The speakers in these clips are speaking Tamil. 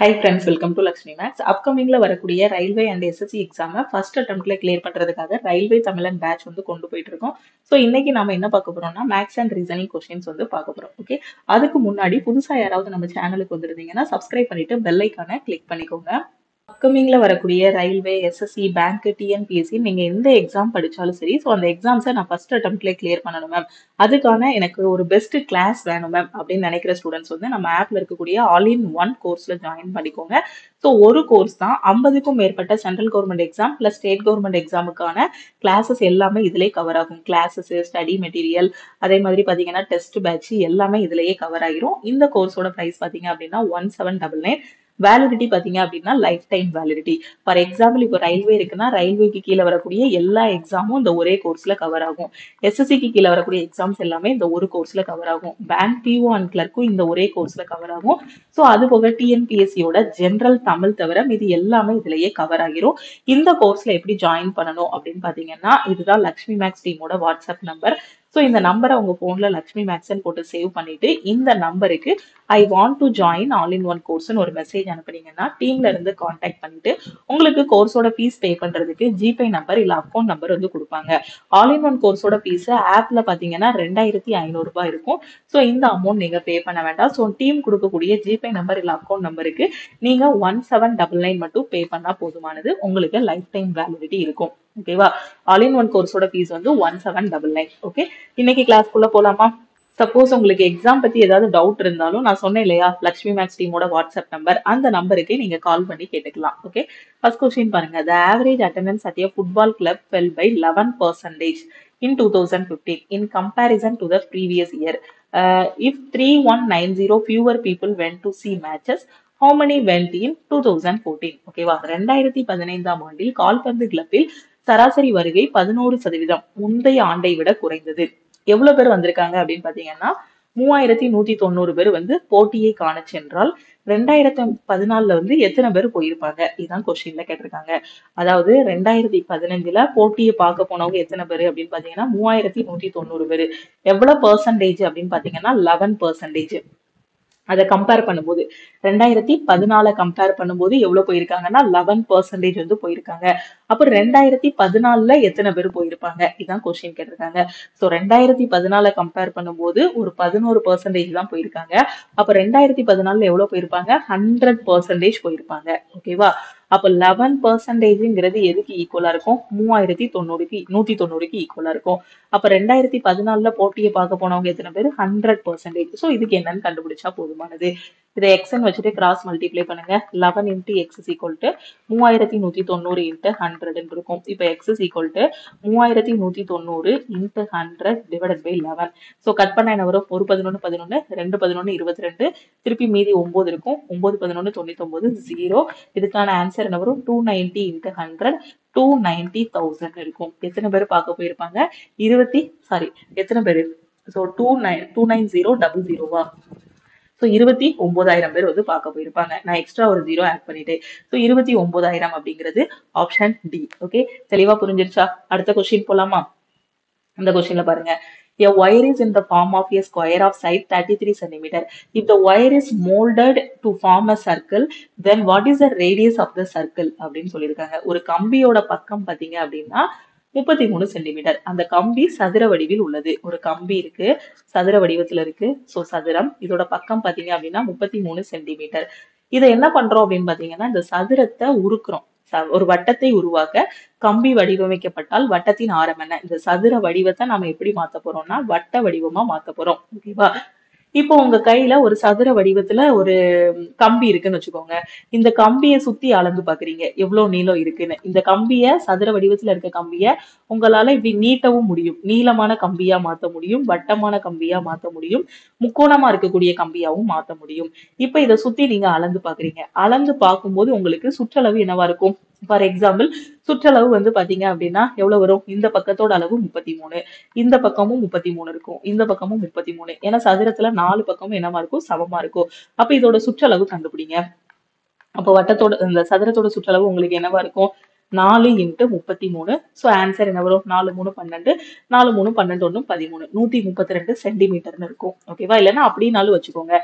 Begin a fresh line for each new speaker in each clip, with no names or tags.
High friends welcome to Lakshmi maths அப்கமிங்ல வரக்கூடிய ரயில்வே அண்ட் எஸ்எஸ்சி எக்ஸாமை ஃபர்ஸ்ட் அட்டம்ப்ட்ல கிளியர் பண்றதுக்காக ரயில்வே தமிழன் பேட்ச் வந்து கொண்டு போயிட்டு இருக்கோம் ஸோ இன்னைக்கு நாம என்ன பார்க்க போறோம்னா மேக்ஸ் அண்ட் ரீசனிங் கொஸ்டின்ஸ் வந்து பார்க்க போறோம் ஓகே அதுக்கு முன்னாடி புதுசா யாராவது நம்ம சேனலுக்கு வந்திருந்தீங்கன்னா சப்ஸ்கிரைப் பண்ணிட்டு பெல் ஐக்கானை கிளிக் பண்ணிக்கோங்க அப்கமிங்ல வரக்கூடிய ரயில்வே எஸ்எஸ்சி பேங்க் டிஎன்பிஎஸ்சி நீங்க எந்த எக்ஸாம் படிச்சாலும் சரி ஸோ அந்த எக்ஸாம்ஸை நான் ஃபர்ஸ்ட் அட்டம்ப்ட்ல கிளியர் பண்ணணும் மேம் அதுக்கான எனக்கு ஒரு பெஸ்ட் கிளாஸ் வேணும் மேம் அப்படின்னு நினைக்கிற ஸ்டூடெண்ட்ஸ் வந்து நம்ம ஆப்ல இருக்கக்கூடிய ஆல் இன் ஒன் கோர்ஸ்ல ஜாயின் பண்ணிக்கோங்க ஸோ ஒரு கோர்ஸ் தான் ஐம்பதுக்கும் மேற்பட்ட central government exam plus state government எக்ஸாமுக்கான கிளாஸஸ் எல்லாமே இதுலேயே கவர் ஆகும் கிளாஸஸ் ஸ்டடி மெட்டீரியல் அதே மாதிரி பார்த்தீங்கன்னா டெஸ்ட் பேட்ச் எல்லாமே இதுலேயே கவர் ஆகிரும் இந்த கோர்ஸோட ப்ரைஸ் பார்த்தீங்க அப்படின்னா one seven double nine validity பார்த்தீங்க அப்படின்னா life time validity for example இப்போ ரயில்வே இருக்குன்னா ரயில்வேக்கு கீழே வரக்கூடிய எல்லா எக்ஸாமும் இந்த ஒரே கோர்ஸ்ல கவர் ஆகும் எஸ்எஸ்சிக்கு கீழே வரக்கூடிய எக்ஸாம்ஸ் எல்லாமே இந்த ஒரு கோர்ஸ்ல கவர் ஆகும் பேங்க் பிஓ அண்ட் கிளர்க்கும் இந்த ஒரே கோர்ஸ்ல கவர் ஆகும் ஸோ அது போக டிஎன்பிஎஸ்சியோட ஜென்ரல் தமிழ் தவிர இது எல்லாமே இதுலயே கவர் ஆகிரும் இந்த கோர்ஸ்ல எப்படி ஜாயின் பண்ணணும் அப்படின்னு பாத்தீங்கன்னா இதுதான் லக்ஷ்மி மேக்ஸ் டீமோட வாட்ஸ்அப் நம்பர் ஸோ இந்த நம்பரை உங்க போன்ல லக்ஷ்மி மேக்ஸ்ன்னு போட்டு சேவ் பண்ணிட்டு இந்த நம்பருக்கு I want to join all in one கோர்ஸ்னு ஒரு மெசேஜ் அனுப்புனீங்கன்னா டீம்ல இருந்து காண்டாக்ட் பண்ணிட்டு உங்களுக்கு கோர்ஸோட ஃபீஸ் பே பண்றதுக்கு ஜிபே நம்பர் இல்ல அக்கௌண்ட் நம்பர் வந்து கொடுப்பாங்க ஆல் இன் ஒன் கோர்ஸோட ஃபீஸ் ஆப்ல பாத்தீங்கன்னா ரெண்டாயிரத்தி ஐநூறு ரூபாய் இருக்கும் ஸோ இந்த அமௌண்ட் நீங்க பே பண்ண வேண்டாம் ஸோ டீம் கொடுக்கக்கூடிய ஜிபே நம்பர் இல்ல அக்கௌண்ட் நம்பருக்கு நீங்க ஒன் செவன் டபுள் நைன் மட்டும் பே பண்ணா போதுமானது உங்களுக்கு லைஃப் டைம் வேலிடிட்டி இருக்கும் ஓகேவா ஆல் இன் ஒன் கோர்ஸோட ஃபீஸ் வந்து one seven double nine okay இன்னைக்கு கிளாஸ்க்குள்ள போலாமா சப்போஸ் உங்களுக்கு எக்ஸாம் பத்தி ஏதாவது டவுட் இருந்தாலும் நான் சொன்னேன் இல்லையா லக்ஷ்மி மேக்ஸ் டீமோட வாட்ஸ்அப் நம்பர் அந்த நம்பருக்கு நீங்க கால் பண்ணி கேட்டுக்கலாம் ஓகே ஃபர்ஸ்ட் கொஸ்டின் பாருங்க the average attendance at a football club fell by eleven percentage in 2015 in comparison to the previous year. Uh, if 3190 fewer people went to see matches, how many went in 2014? ஓகேவா ரெண்டாயிரத்தி பதினைந்தாம் ஆண்டில் கால்பந்து கிளப்பில் சராசரி வருகை பதினோரு சதவீதம் முந்தைய ஆண்டை விட குறைந்தது எவ்வளவு பேர் வந்திருக்காங்க அப்படின்னு பாத்தீங்கன்னா மூவாயிரத்தி நூத்தி தொண்ணூறு பேர் வந்து போட்டியை காண சென்றால் ரெண்டாயிரத்தி பதினாலுல வந்து எத்தனை பேர் போயிருப்பாங்க இதுதான் கொஸ்டின்ல கேட்டிருக்காங்க அதாவது ரெண்டாயிரத்தி பதினஞ்சுல போட்டியை பார்க்க போனவங்க எத்தனை பேர் அப்படின்னு பாத்தீங்கன்னா மூவாயிரத்தி நூத்தி தொண்ணூறு பேர் எவ்வளவு பர்சன்டேஜ் அப்படின்னு பாத்தீங்கன்னா லெவன் பர்சன்டேஜ் அதை கம்பேர் பண்ணும்போது ரெண்டாயிரத்தி பதினால கம்பேர் பண்ணும்போது எவ்வளவு போயிருக்காங்கன்னா லெவன் பர்சன்டேஜ் வந்து போயிருக்காங்க அப்ப ரெண்டாயிரத்தி பதினாலுல எத்தனை பேர் போயிருப்பாங்க இதான் கொஸ்டின் கேட்டிருக்காங்க சோ ரெண்டாயிரத்தி பதினால கம்பேர் பண்ணும்போது ஒரு பதினோரு பர்சன்டேஜ் தான் போயிருக்காங்க அப்ப ரெண்டாயிரத்தி பதினாலுல எவ்வளவு போயிருப்பாங்க ஹண்ட்ரட் பர்சன்டேஜ் போயிருப்பாங்க ஓகேவா அப்ப லெவன் பர்சன்டேஜ்ங்கிறது எதுக்கு ஈக்குவலா இருக்கும் மூவாயிரத்தி தொண்ணூறுக்கு நூத்தி தொண்ணூறுக்கு ஈக்குவலா இருக்கும் அப்ப ரெண்டாயிரத்தி பதினாலுல போட்டியை பார்க்க போனவங்க எத்தனை பேர் ஹண்ட்ரட் பர்சன்டேஜ் ஸோ இதுக்கு என்னன்னு கண்டுபிடிச்சா போதுமானது இதை எக்ஸ்ன்னு வச்சுட்டு கிராஸ் மல்டிப்ளை பண்ணுங்க eleven into x is equal to மூவாயிரத்தி நூத்தி தொண்ணூறு இன்ட்டு ஹண்ட்ரட்னு இருக்கும் இப்போ எக்ஸ் இஸ் ஈக்குவல் டு மூவாயிரத்தி நூத்தி தொண்ணூறு into hundred divided by eleven so cut பண்ண என்ன வரும் ஒரு பதினொன்று பதினொன்று ரெண்டு பதினொன்று இருபத்தி ரெண்டு திருப்பி மீதி ஒன்பது இருக்கும் ஒன்பது பதினொன்று தொண்ணூத்தி ஒன்பது ஜீரோ இதுக்கான ஆன்சர் என்ன வரும் two ninety into hundred two ninety thousand இருக்கும் எத்தனை பேர் பார்க்க போயிருப்பாங்க இருபத்தி சாரி எத்தனை பேர் so two nine two nine zero double ஜீரோவா ஸோ இருபத்தி ஒன்பதாயிரம் பேர் வந்து பார்க்க போயிருப்பாங்க நான் எக்ஸ்ட்ரா ஒரு ஜீரோ ஆட் பண்ணிட்டேன் ஸோ இருபத்தி ஒன்பதாயிரம் அப்படிங்கிறது ஆப்ஷன் டி ஓகே தெளிவா புரிஞ்சிருச்சா அடுத்த கொஸ்டின் போலாமா இந்த கொஸ்டின்ல பாருங்க A wire is in the form of a square of side 33 centimeter. If the wire is molded to form a circle, then what is the radius of the circle? அப்படின்னு சொல்லியிருக்காங்க ஒரு கம்பியோட பக்கம் பாத்தீங்க அப்படின்னா முப்பத்தி மூணு சென்டிமீட்டர் அந்த கம்பி சதுர வடிவில் உள்ளது ஒரு கம்பி இருக்கு சதுர வடிவத்துல இருக்கு ஸோ சதுரம் இதோட பக்கம் பாத்தீங்க அப்படின்னா முப்பத்தி மூணு சென்டிமீட்டர் இதை என்ன பண்றோம் அப்படின்னு பாத்தீங்கன்னா இந்த சதுரத்தை உருக்குறோம் ஒரு வட்டத்தை உருவாக்க கம்பி வடிவமைக்கப்பட்டால் வட்டத்தின் ஆரம் என்ன இந்த சதுர வடிவத்தை நாம எப்படி மாத்த போறோம்னா வட்ட வடிவமா மாத்த போறோம் ஓகேவா இப்போ உங்க கையில ஒரு சதுர வடிவத்துல ஒரு கம்பி இருக்குன்னு வச்சுக்கோங்க இந்த கம்பியை சுத்தி அளந்து பாக்குறீங்க எவ்வளவு நீளம் இருக்குன்னு இந்த கம்பிய சதுர வடிவத்துல இருக்க கம்பிய உங்களால இப்படி நீட்டவும் முடியும் நீளமான கம்பியா மாத்த முடியும் வட்டமான கம்பியா மாத்த முடியும் முக்கோணமா இருக்கக்கூடிய கம்பியாவும் மாத்த முடியும் இப்ப இதை சுத்தி நீங்க அளந்து பாக்குறீங்க அளந்து பார்க்கும்போது உங்களுக்கு சுற்றளவு என்னவா இருக்கும் ஃபார் எக்ஸாம்பிள் சுற்றளவு வந்து பாத்தீங்க அப்படின்னா எவ்வளவு வரும் இந்த பக்கத்தோட அளவு முப்பத்தி மூணு இந்த பக்கமும் முப்பத்தி மூணு இருக்கும் இந்த பக்கமும் முப்பத்தி மூணு ஏன்னா சதுரத்துல நாலு பக்கமும் என்னவா இருக்கும் சமமா இருக்கும் அப்ப இதோட சுற்றளவு கண்டுபிடிங்க அப்ப வட்டத்தோட இந்த சதுரத்தோட சுற்றளவு உங்களுக்கு என்னவா இருக்கும் நாலு இன்ட்டு முப்பத்தி மூணு ஸோ ஆன்சர் என்ன வரும் நாலு மூணு பன்னெண்டு நாலு மூணு பன்னெண்டு ஒன்று பதிமூணு நூத்தி முப்பத்தி ரெண்டு சென்டிமீட்டர்னு இருக்கும் ஓகேவா இல்லைன்னா அப்படின்னாலும் வச்சுக்கோங்க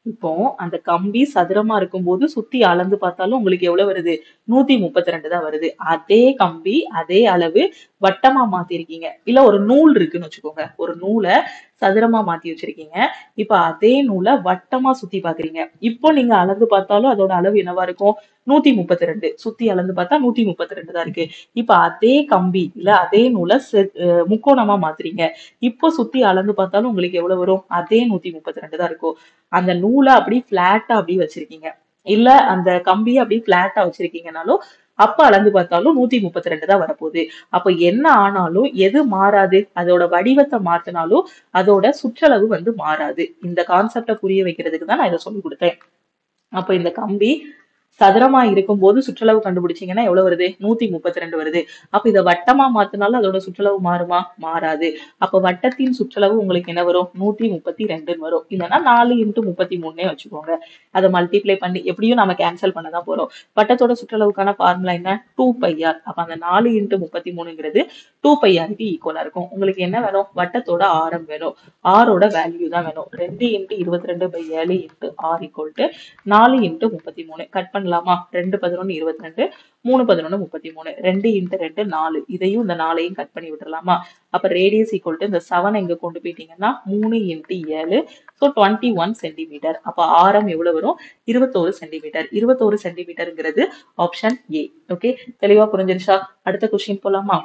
இப்போ அந்த கம்பி சதுரமா இருக்கும்போது சுத்தி அளந்து பார்த்தாலும் உங்களுக்கு எவ்வளவு வருது நூத்தி முப்பத்தி ரெண்டு தான் வருது அதே கம்பி அதே அளவு வட்டமா மாத்திருக்கீங்க இல்ல ஒரு நூல் இருக்குன்னு வச்சுக்கோங்க ஒரு நூலை சதுரமா மாத்தி வச்சிருக்கீங்க இப்ப அதே நூலை வட்டமா சுத்தி பாக்குறீங்க இப்போ நீங்க அளந்து பார்த்தாலும் அதோட அளவு என்னவா இருக்கும் நூத்தி முப்பத்தி ரெண்டு சுத்தி அளந்து பார்த்தா நூத்தி முப்பத்தி ரெண்டு தான் இருக்கு இப்ப அதே கம்பி இல்ல அதே நூலை செ- அஹ் முக்கோணமா மாத்துறீங்க இப்போ சுத்தி அளந்து பார்த்தாலும் உங்களுக்கு எவ்வளவு வரும் அதே நூத்தி முப்பத்தி ரெண்டு தான் இருக்கும் அந்த நூலை அப்படி பிளாட்டா அப்படி வச்சிருக்கீங்க இல்ல அந்த கம்பியை அப்படி பிளாட்டா வச்சிருக்கீங்கனாலும் அப்ப அளந்து பார்த்தாலும் நூத்தி முப்பத்தி ரெண்டு தான் வரப்போகுது அப்ப என்ன ஆனாலும் எது மாறாது அதோட வடிவத்தை மாத்தினாலும் அதோட சுற்றளவு வந்து மாறாது இந்த கான்செப்டை புரிய வைக்கிறதுக்கு தான் நான் இதை சொல்லி கொடுத்தேன் அப்ப இந்த கம்பி சதுரமா இருக்கும்போது சுற்றளவு கண்டுபிடிச்சீங்கன்னா எவ்வளவு வருது நூத்தி முப்பத்தி ரெண்டு வருது அப்ப இதை வட்டமா மாத்தினாலும் அதோட சுற்றளவு மாறுமா மாறாது அப்ப வட்டத்தின் சுற்றளவு உங்களுக்கு என்ன வரும் நூத்தி முப்பத்தி ரெண்டுன்னு வரும் இல்லைன்னா நாலு இன்ட்டு முப்பத்தி மூணுனே வச்சுக்கோங்க அதை மல்டிப்ளை பண்ணி எப்படியும் நம்ம கேன்சல் பண்ண தான் போறோம் வட்டத்தோட சுற்றளவுக்கான ஃபார்முலா என்ன டூ பையார் அப்ப அந்த நாலு இன்ட்டு முப்பத்தி மூணுங்கிறது டூ பையாருக்கு ஈக்குவலா இருக்கும் உங்களுக்கு என்ன வேணும் வட்டத்தோட ஆரம் வேணும் ஆரோட வேல்யூ தான் வேணும் ரெண்டு இன்ட்டு இருபத்தி ரெண்டு பை ஏழு இன்ட்டு ஆர் ஈக்குவல் டு நாலு இன்ட்டு முப்பத்தி மூணு கட் பண்ணலாமா ரெண்டு பதினொன்று இருபத்தி ரெண்டு மூணு பதினொன்று முப்பத்தி மூணு ரெண்டு இன்ட்டு ரெண்டு நாலு இதையும் இந்த நாலையும் கட் பண்ணி விட்டுறலாமா அப்ப ரேடியஸ் ஈக்குவல் டு இந்த செவன் எங்க கொண்டு போயிட்டீங்கன்னா மூணு இன்ட்டு ஏழு ஸோ டுவெண்ட்டி ஒன் சென்டிமீட்டர் அப்ப ஆரம் எவ்வளவு வரும் இருபத்தோரு சென்டிமீட்டர் இருபத்தோரு சென்டிமீட்டருங்கிறது ஆப்ஷன் ஏ ஓகே தெளிவா புரிஞ்சிருச்சா அடுத்த கொஸ்டின் போலாமா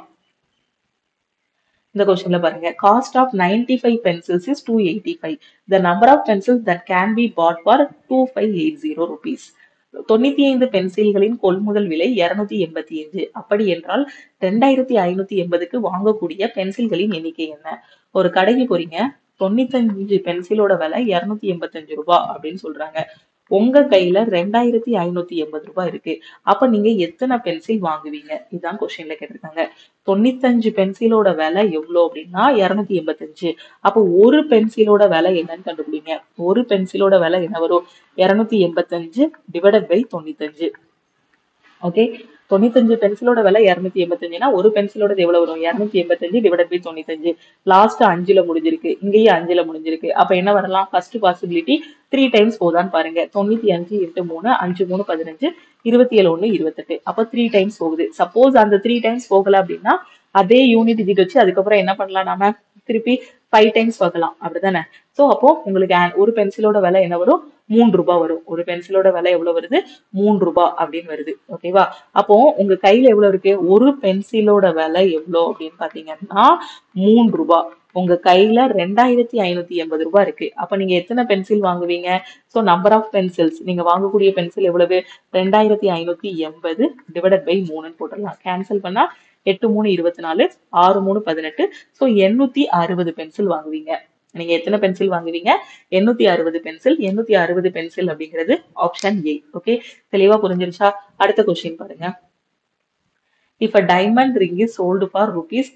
இந்த கொஸ்டின்ல பாருங்க cost of 95 five pencils is two eighty five the number of pencils that can be bought for two five eight zero rupees தொண்ணூத்தி ஐந்து பென்சில்களின் கொள்முதல் விலை இருநூத்தி எண்பத்தி அஞ்சு அப்படி என்றால் ரெண்டாயிரத்தி ஐநூத்தி எண்பதுக்கு வாங்கக்கூடிய பென்சில்களின் எண்ணிக்கை என்ன ஒரு கடைக்கு போறீங்க தொண்ணூத்தஞ்சு பென்சிலோட விலை இருநூத்தி எண்பத்தஞ்சு ரூபாய் அப்படின்னு சொல்றாங்க உங்க கையில ரெண்டாயிரத்தி ஐநூத்தி எண்பது ரூபாய் இருக்கு அப்ப நீங்க எத்தனை பென்சில் வாங்குவீங்க இதுதான் கொஸ்டின்ல கேட்டிருக்காங்க தொண்ணூத்தஞ்சு பென்சிலோட விலை எவ்வளோ அப்படின்னா இருநூத்தி எண்பத்தஞ்சு அப்போ ஒரு பென்சிலோட விலை என்னன்னு கண்டுபிடிங்க ஒரு பென்சிலோட விலை என்ன வரும் இருநூத்தி எண்பத்தஞ்சு டிவைடட் பை தொண்ணூத்தஞ்சு ஓகே தொண்ணூத்தஞ்சு பென்சிலோட விலை இருநூத்தி எண்பத்தஞ்சுனா ஒரு பென்சிலோட எவ்வளவு வரும் இருநூத்தி எண்பத்தஞ்சு டிவைடட் பை தொண்ணூத்தஞ்சு லாஸ்ட் அஞ்சுல முடிஞ்சிருக்கு இங்கேயும் அஞ்சுல முடிஞ்சிருக்கு அப்ப என்ன வரலாம் ஃபர்ஸ்ட் பாசிபிலிட்டி த்ரீ டைம்ஸ் போதான்னு பாருங்க தொண்ணூத்தி அஞ்சு இன்ட்டு மூணு அஞ்சு மூணு பதினஞ்சு இருபத்தி ஏழு ஒண்ணு இருபத்தெட்டு அப்ப த்ரீ டைம்ஸ் போகுது சப்போஸ் அந்த த்ரீ டைம்ஸ் போகல அப்படின்னா அதே யூனிட் டிஜிட் வச்சு அதுக்கப்புறம் என்ன பண்ணலாம் நாம திருப்பி ஃபைவ் டைம்ஸ் பார்க்கலாம் அப்படிதானே சோ அப்போ உங்களுக்கு an- ஒரு பென்சிலோட விலை என்ன வரும் மூன்று ரூபாய் வரும் ஒரு பென்சிலோட விலை எவ்வளவு வருது மூன்று ரூபாய் அப்படின்னு வருது ஓகேவா அப்போ உங்க கையில எவ்வளவு இருக்கு ஒரு பென்சிலோட விலை எவ்வளோ அப்படின்னு பாத்தீங்கன்னா மூன்று ரூபாய் உங்க கையில ரெண்டாயிரத்தி ஐநூத்தி எண்பது ரூபாய் இருக்கு அப்ப நீங்க எத்தனை பென்சில் வாங்குவீங்க சோ நம்பர் ஆஃப் பென்சில்ஸ் நீங்க வாங்கக்கூடிய பென்சில் எவ்வளவு ரெண்டாயிரத்தி ஐநூத்தி எண்பது டிவைடட் பை மூணுன்னு போட்டுடலாம் கேன்சல் பண்ணா எட்டு மூணு இருபத்தி நாலு ஆறு மூணு பதினெட்டு ஸோ எண்ணூத்தி அறுபது பென்சில் வாங்குவீங்க நீங்க எத்தனை பென்சில் வாங்குவீங்க எண்ணூத்தி அறுபது பென்சில் எண்ணூத்தி அறுபது பென்சில் அப்படிங்கிறது ஆப்ஷன் ஏ ஓகே தெளிவா புரிஞ்சிருச்சா அடுத்த கொஸ்டின் பாருங்க If a diamond ring is sold for rupees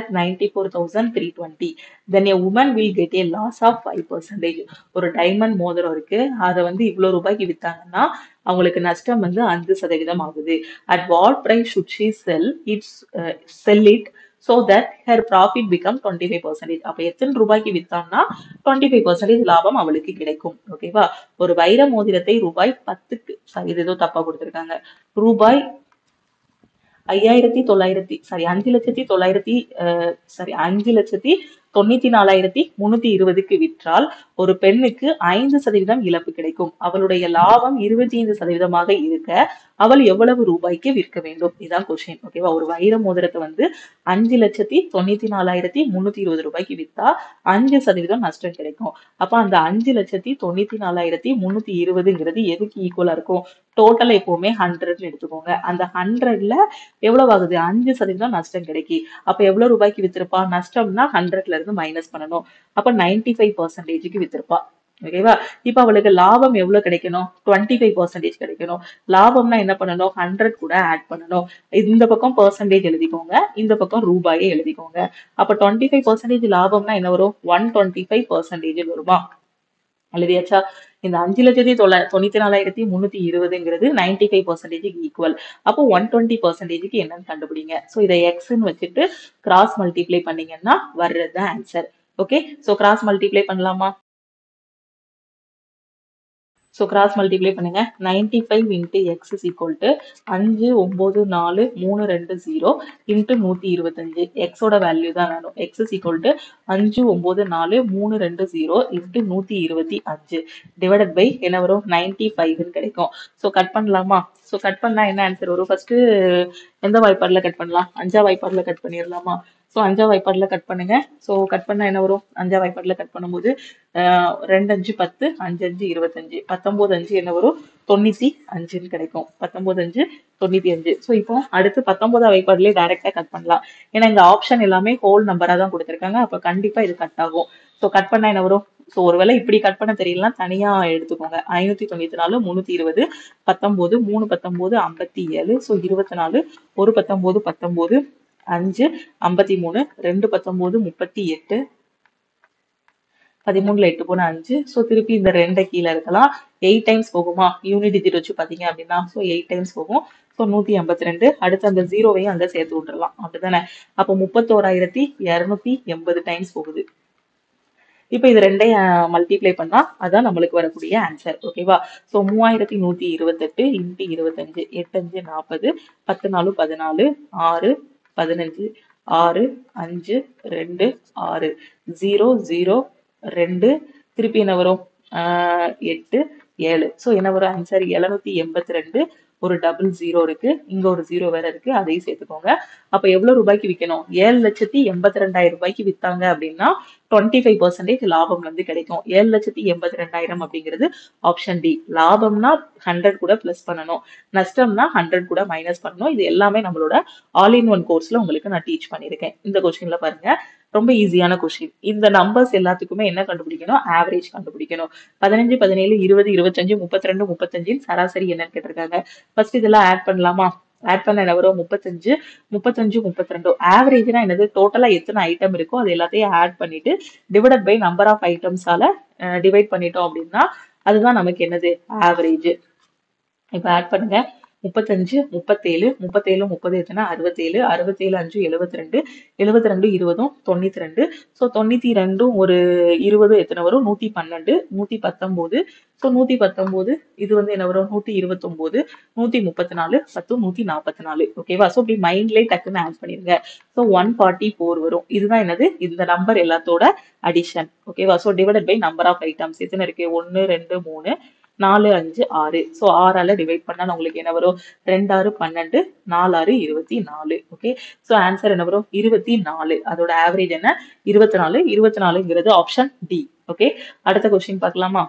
5,94,320, then a woman will get a loss of 5%. ஒரு டைமண்ட் மோதிரம் இருக்கு அதை வந்து இவ்வளவு ரூபாய்க்கு வித்தாங்கன்னா அவங்களுக்கு நஷ்டம் வந்து அஞ்சு சதவீதம் ஆகுது at what price should she sell it's sell it so that her profit become twenty five percentage அப்போ எத்தனை ரூபாய்க்கு வித்தான்னா டுவெண்ட்டி ஃபைவ் பர்சன்டேஜ் லாபம் அவளுக்கு கிடைக்கும் ஓகேவா ஒரு வைர மோதிரத்தை ரூபாய் பத்துக்கு சாரி இது ஏதோ தப்பா கொடுத்துருக்காங்க ரூபாய் ஐயாயிரத்தி தொள்ளாயிரத்தி சாரி அஞ்சு லட்சத்தி தொள்ளாயிரத்தி சாரி அஞ்சு லட்சத்தி தொண்ணூத்தி நாலாயிரத்தி முன்னூத்தி இருபதுக்கு விற்றால் ஒரு பெண்ணுக்கு ஐந்து சதவீதம் இழப்பு கிடைக்கும் அவளுடைய லாபம் இருபத்தி ஐந்து சதவீதமாக இருக்க அவள் எவ்வளவு ரூபாய்க்கு விற்க வேண்டும் இதான் கொஸ்டின் ஓகேவா ஒரு வைர மோதிரத்தை வந்து அஞ்சு லட்சத்தி தொண்ணூத்தி நாலாயிரத்தி முன்னூத்தி இருபது ரூபாய்க்கு வித்தா அஞ்சு சதவீதம் நஷ்டம் கிடைக்கும் அப்ப அந்த அஞ்சு லட்சத்தி தொண்ணூத்தி நாலாயிரத்தி முன்னூத்தி இருபதுங்கிறது எதுக்கு ஈக்குவலா இருக்கும் டோட்டல் எப்பவுமே ஹண்ட்ரட்னு எடுத்துக்கோங்க அந்த ஹண்ட்ரட்ல எவ்வளவு ஆகுது அஞ்சு சதவீதம் நஷ்டம் கிடைக்கி அப்ப எவ்வளவு ரூபாய்க்கு வித்திருப்பா நஷ்டம்னா ஹண்ட்ரட்ல இருந்து மைனஸ் பண்ணணும் அப்ப நைன்டி ஃபைவ் பர்சன்டேஜுக்கு வித்திருப்பா ஓகேவா இப்ப அவளுக்கு லாபம் எவ்வளவு கிடைக்கணும் டுவெண்ட்டி ஃபைவ் பர்சன்டேஜ் கிடைக்கணும் லாபம்னா என்ன பண்ணணும் ஹண்ட்ரட் கூட ஆட் பண்ணணும் இந்த பக்கம் பர்சன்டேஜ் எழுதிக்கோங்க இந்த பக்கம் ரூபாயே எழுதிக்கோங்க அப்ப டுவெண்ட்டி ஃபைவ் பர்சன்டேஜ் லாபம்னா என்ன வரும் ஒன் டுவெண்ட்டி ஃபைவ் பர்சன்டேஜ் வருமா எழுதியாச்சா இந்த அஞ்சு லட்சத்தி தொள்ளா தொண்ணூத்தி நாலாயிரத்தி முன்னூத்தி இருபதுங்கிறது நைன்டி ஃபைவ் பர்சன்டேஜுக்கு ஈக்குவல் அப்போ ஒன் டுவெண்ட்டி பர்சன்டேஜுக்கு என்னன்னு கண்டுபிடிங்க ஸோ இதை எக்ஸ்ன்னு வச்சுட்டு கிராஸ் மல்டிப்ளை பண்ணீங்கன்னா வர்றது தான் answer okay so cross multiply பண்ணலாமா ஸோ கிராஸ் மல்டிப்ளை பண்ணுங்க ninety five into x is equal to அஞ்சு ஒம்பது நாலு மூணு ரெண்டு ஜீரோ இன்ட்டு நூற்றி இருபத்தஞ்சு எக்ஸோட வேல்யூ தான் வேணும் எக்ஸ் இஸ் ஈக்குவல் டு அஞ்சு ஒம்பது நாலு மூணு ரெண்டு ஜீரோ இன்ட்டு நூற்றி இருபத்தி அஞ்சு டிவைடட் பை என்ன வரும் நைன்டி ஃபைவ்னு கிடைக்கும் ஸோ கட் பண்ணலாமா ஸோ கட் பண்ணா என்ன ஆன்சர் வரும் ஃபர்ஸ்ட் எந்த வாய்ப்பாடில் கட் பண்ணலாம் அஞ்சா வாய்ப்பாடில் கட் பண்ணிடலாமா ஸோ அஞ்சா வாய்ப்பாடில் கட் பண்ணுங்க ஸோ கட் பண்ணா என்ன வரும் அஞ்சா வாய்ப்பாடில் கட் பண்ணும்போது ஆஹ் ரெண்டு அஞ்சு பத்து அஞ்சு அஞ்சு இருபத்தஞ்சு பத்தொம்போது அஞ்சு என்ன வரும் தொண்ணூத்தி அஞ்சுன்னு கிடைக்கும் பத்தொம்போது அஞ்சு தொண்ணூத்தி அஞ்சு ஸோ இப்போ அடுத்து பத்தொன்பதாம் வாய்ப்பாடுலேயே டைரக்டா கட் பண்ணலாம் ஏன்னா இந்த ஆப்ஷன் எல்லாமே ஹோல் நம்பரா தான் கொடுத்துருக்காங்க அப்போ கண்டிப்பா இது கட் ஆகும் ஸோ கட் பண்ணா என்ன வரும் ஸோ ஒருவேளை இப்படி கட் பண்ண தெரியலனா தனியா எடுத்துக்கோங்க ஐநூத்தி தொண்ணூத்தி நாலு முந்நூத்தி இருபது பத்தொம்போது மூணு பத்தொம்போது ஐம்பத்தி ஏழு ஸோ இருபத்தி நாலு ஒரு பத்தொம்போது பத்தொம்போது அஞ்சு ஐம்பத்தி மூணு ரெண்டு பத்தொம்போது முப்பத்தி எட்டு பதிமூணுல எட்டு போன அஞ்சு ஸோ திருப்பி இந்த ரெண்டை கீழே இருக்கலாம் எயிட் டைம்ஸ் போகுமா யூனிட் டிஜிட் வச்சு பார்த்தீங்க அப்படின்னா ஸோ எயிட் டைம்ஸ் போகும் ஸோ நூற்றி ஐம்பத்தி ரெண்டு அடுத்து அந்த ஜீரோவையும் அங்கே சேர்த்து விட்டுறலாம் அப்படிதானே அப்போ முப்பத்தோராயிரத்தி இரநூத்தி எண்பது டைம்ஸ் போகுது இப்போ இது ரெண்டையும் மல்டிப்ளை பண்ணா அதான் நம்மளுக்கு வரக்கூடிய ஆன்சர் ஓகேவா ஸோ மூவாயிரத்தி நூத்தி இருபத்தெட்டு இன்ட்டு இருபத்தஞ்சு எட்டஞ்சு நாற்பது பத்து நாலு பதினாலு ஆறு பதினஞ்சு ஆறு அஞ்சு ரெண்டு ஆறு ஜீரோ ஜீரோ ரெண்டு திருப்பி என்ன வரும் ஆஹ் எட்டு ஏழு ஸோ என்ன வரும் ஆன்சர் எழுநூத்தி எண்பத்தி ரெண்டு ஒரு டபுள் ஜீரோ இருக்கு இங்க ஒரு ஜீரோ வேற இருக்கு அதையும் சேர்த்துக்கோங்க அப்ப எவ்வளவு ரூபாய்க்கு விற்கணும் ஏழு லட்சத்தி எண்பத்தி ரெண்டாயிரம் ரூபாய்க்கு வித்தாங்க அப்படின்னா டுவெண்ட்டி ஃபைவ் பர்சன்டேஜ் லாபம் வந்து கிடைக்கும் ஏழு லட்சத்தி எண்பத்தி ரெண்டாயிரம் அப்படிங்கிறது ஆப்ஷன் டி லாபம்னா ஹண்ட்ரட் கூட பிளஸ் பண்ணணும் நஷ்டம்னா ஹண்ட்ரட் கூட மைனஸ் பண்ணணும் இது எல்லாமே நம்மளோட ஆல் இன் ஒன் கோர்ஸ்ல உங்களுக்கு நான் டீச் பண்ணியிருக்கேன் இந்த கொஸ்டின்ல பாருங்க ரொம்ப ஈஸியான கொஸ்டின் இந்த நம்பர்ஸ் எல்லாத்துக்குமே என்ன கண்டுபிடிக்கணும் ஆவரேஜ் கண்டுபிடிக்கணும் பதினஞ்சு பதினேழு இருபது இருபத்தஞ்சு முப்பத்தி ரெண்டு முப்பத்தஞ்சின் சராசரி என்னன்னு கேட்டிருக்காங்க ஃபர்ஸ்ட் இதெல்லாம் ஆட் பண்ணலாமா ஆட் பண்ண என்ன வரும் முப்பத்தஞ்சு முப்பத்தஞ்சு முப்பத்தி ரெண்டு ஆவரேஜ்னா என்னது டோட்டலா எத்தனை ஐட்டம் இருக்கோ அது எல்லாத்தையும் ஆட் பண்ணிட்டு டிவைடட் பை நம்பர் ஆஃப் ஐட்டம்ஸால டிவைட் பண்ணிட்டோம் அப்படின்னா அதுதான் நமக்கு என்னது ஆவரேஜ் இப்போ ஆட் பண்ணுங்க முப்பத்தஞ்சு முப்பத்தேழு முப்பத்தேழு முப்பது எத்தனை அறுபத்தேழு அறுபத்தேழு அஞ்சு எழுபத்தி ரெண்டு எழுபத்தி ரெண்டு இருபதும் தொண்ணூத்தி ரெண்டு ஸோ தொண்ணூத்தி ரெண்டும் ஒரு இருபதும் எத்தனை வரும் நூத்தி பன்னெண்டு நூத்தி பத்தொன்பது ஸோ நூத்தி பத்தொன்பது இது வந்து என்ன வரும் நூத்தி இருபத்தொன்பது நூத்தி முப்பத்தி நாலு பத்து நூத்தி நாற்பத்தி நாலு ஓகேவா ஸோ இப்படி மைண்ட்லேயே டக்குன்னு ஆட் பண்ணிருங்க ஸோ ஒன் ஃபார்ட்டி ஃபோர் வரும் இதுதான் என்னது இந்த நம்பர் எல்லாத்தோட அடிஷன் ஓகேவா so divided by number of items எத்தனை இருக்கு ஒன்று ரெண்டு மூணு நாலு அஞ்சு ஆறு ஸோ ஆறால டிவைட் பண்ணா உங்களுக்கு என்ன வரும் ரெண்டு ஆறு பன்னெண்டு நாலு ஆறு இருபத்தி நாலு ஓகே ஸோ ஆன்சர் என்ன வரும் இருபத்தி நாலு அதோட ஆவரேஜ் என்ன இருபத்தி நாலு இருபத்தி நாலுங்கிறது ஆப்ஷன் டி ஓகே அடுத்த கொஸ்டின் பார்க்கலாமா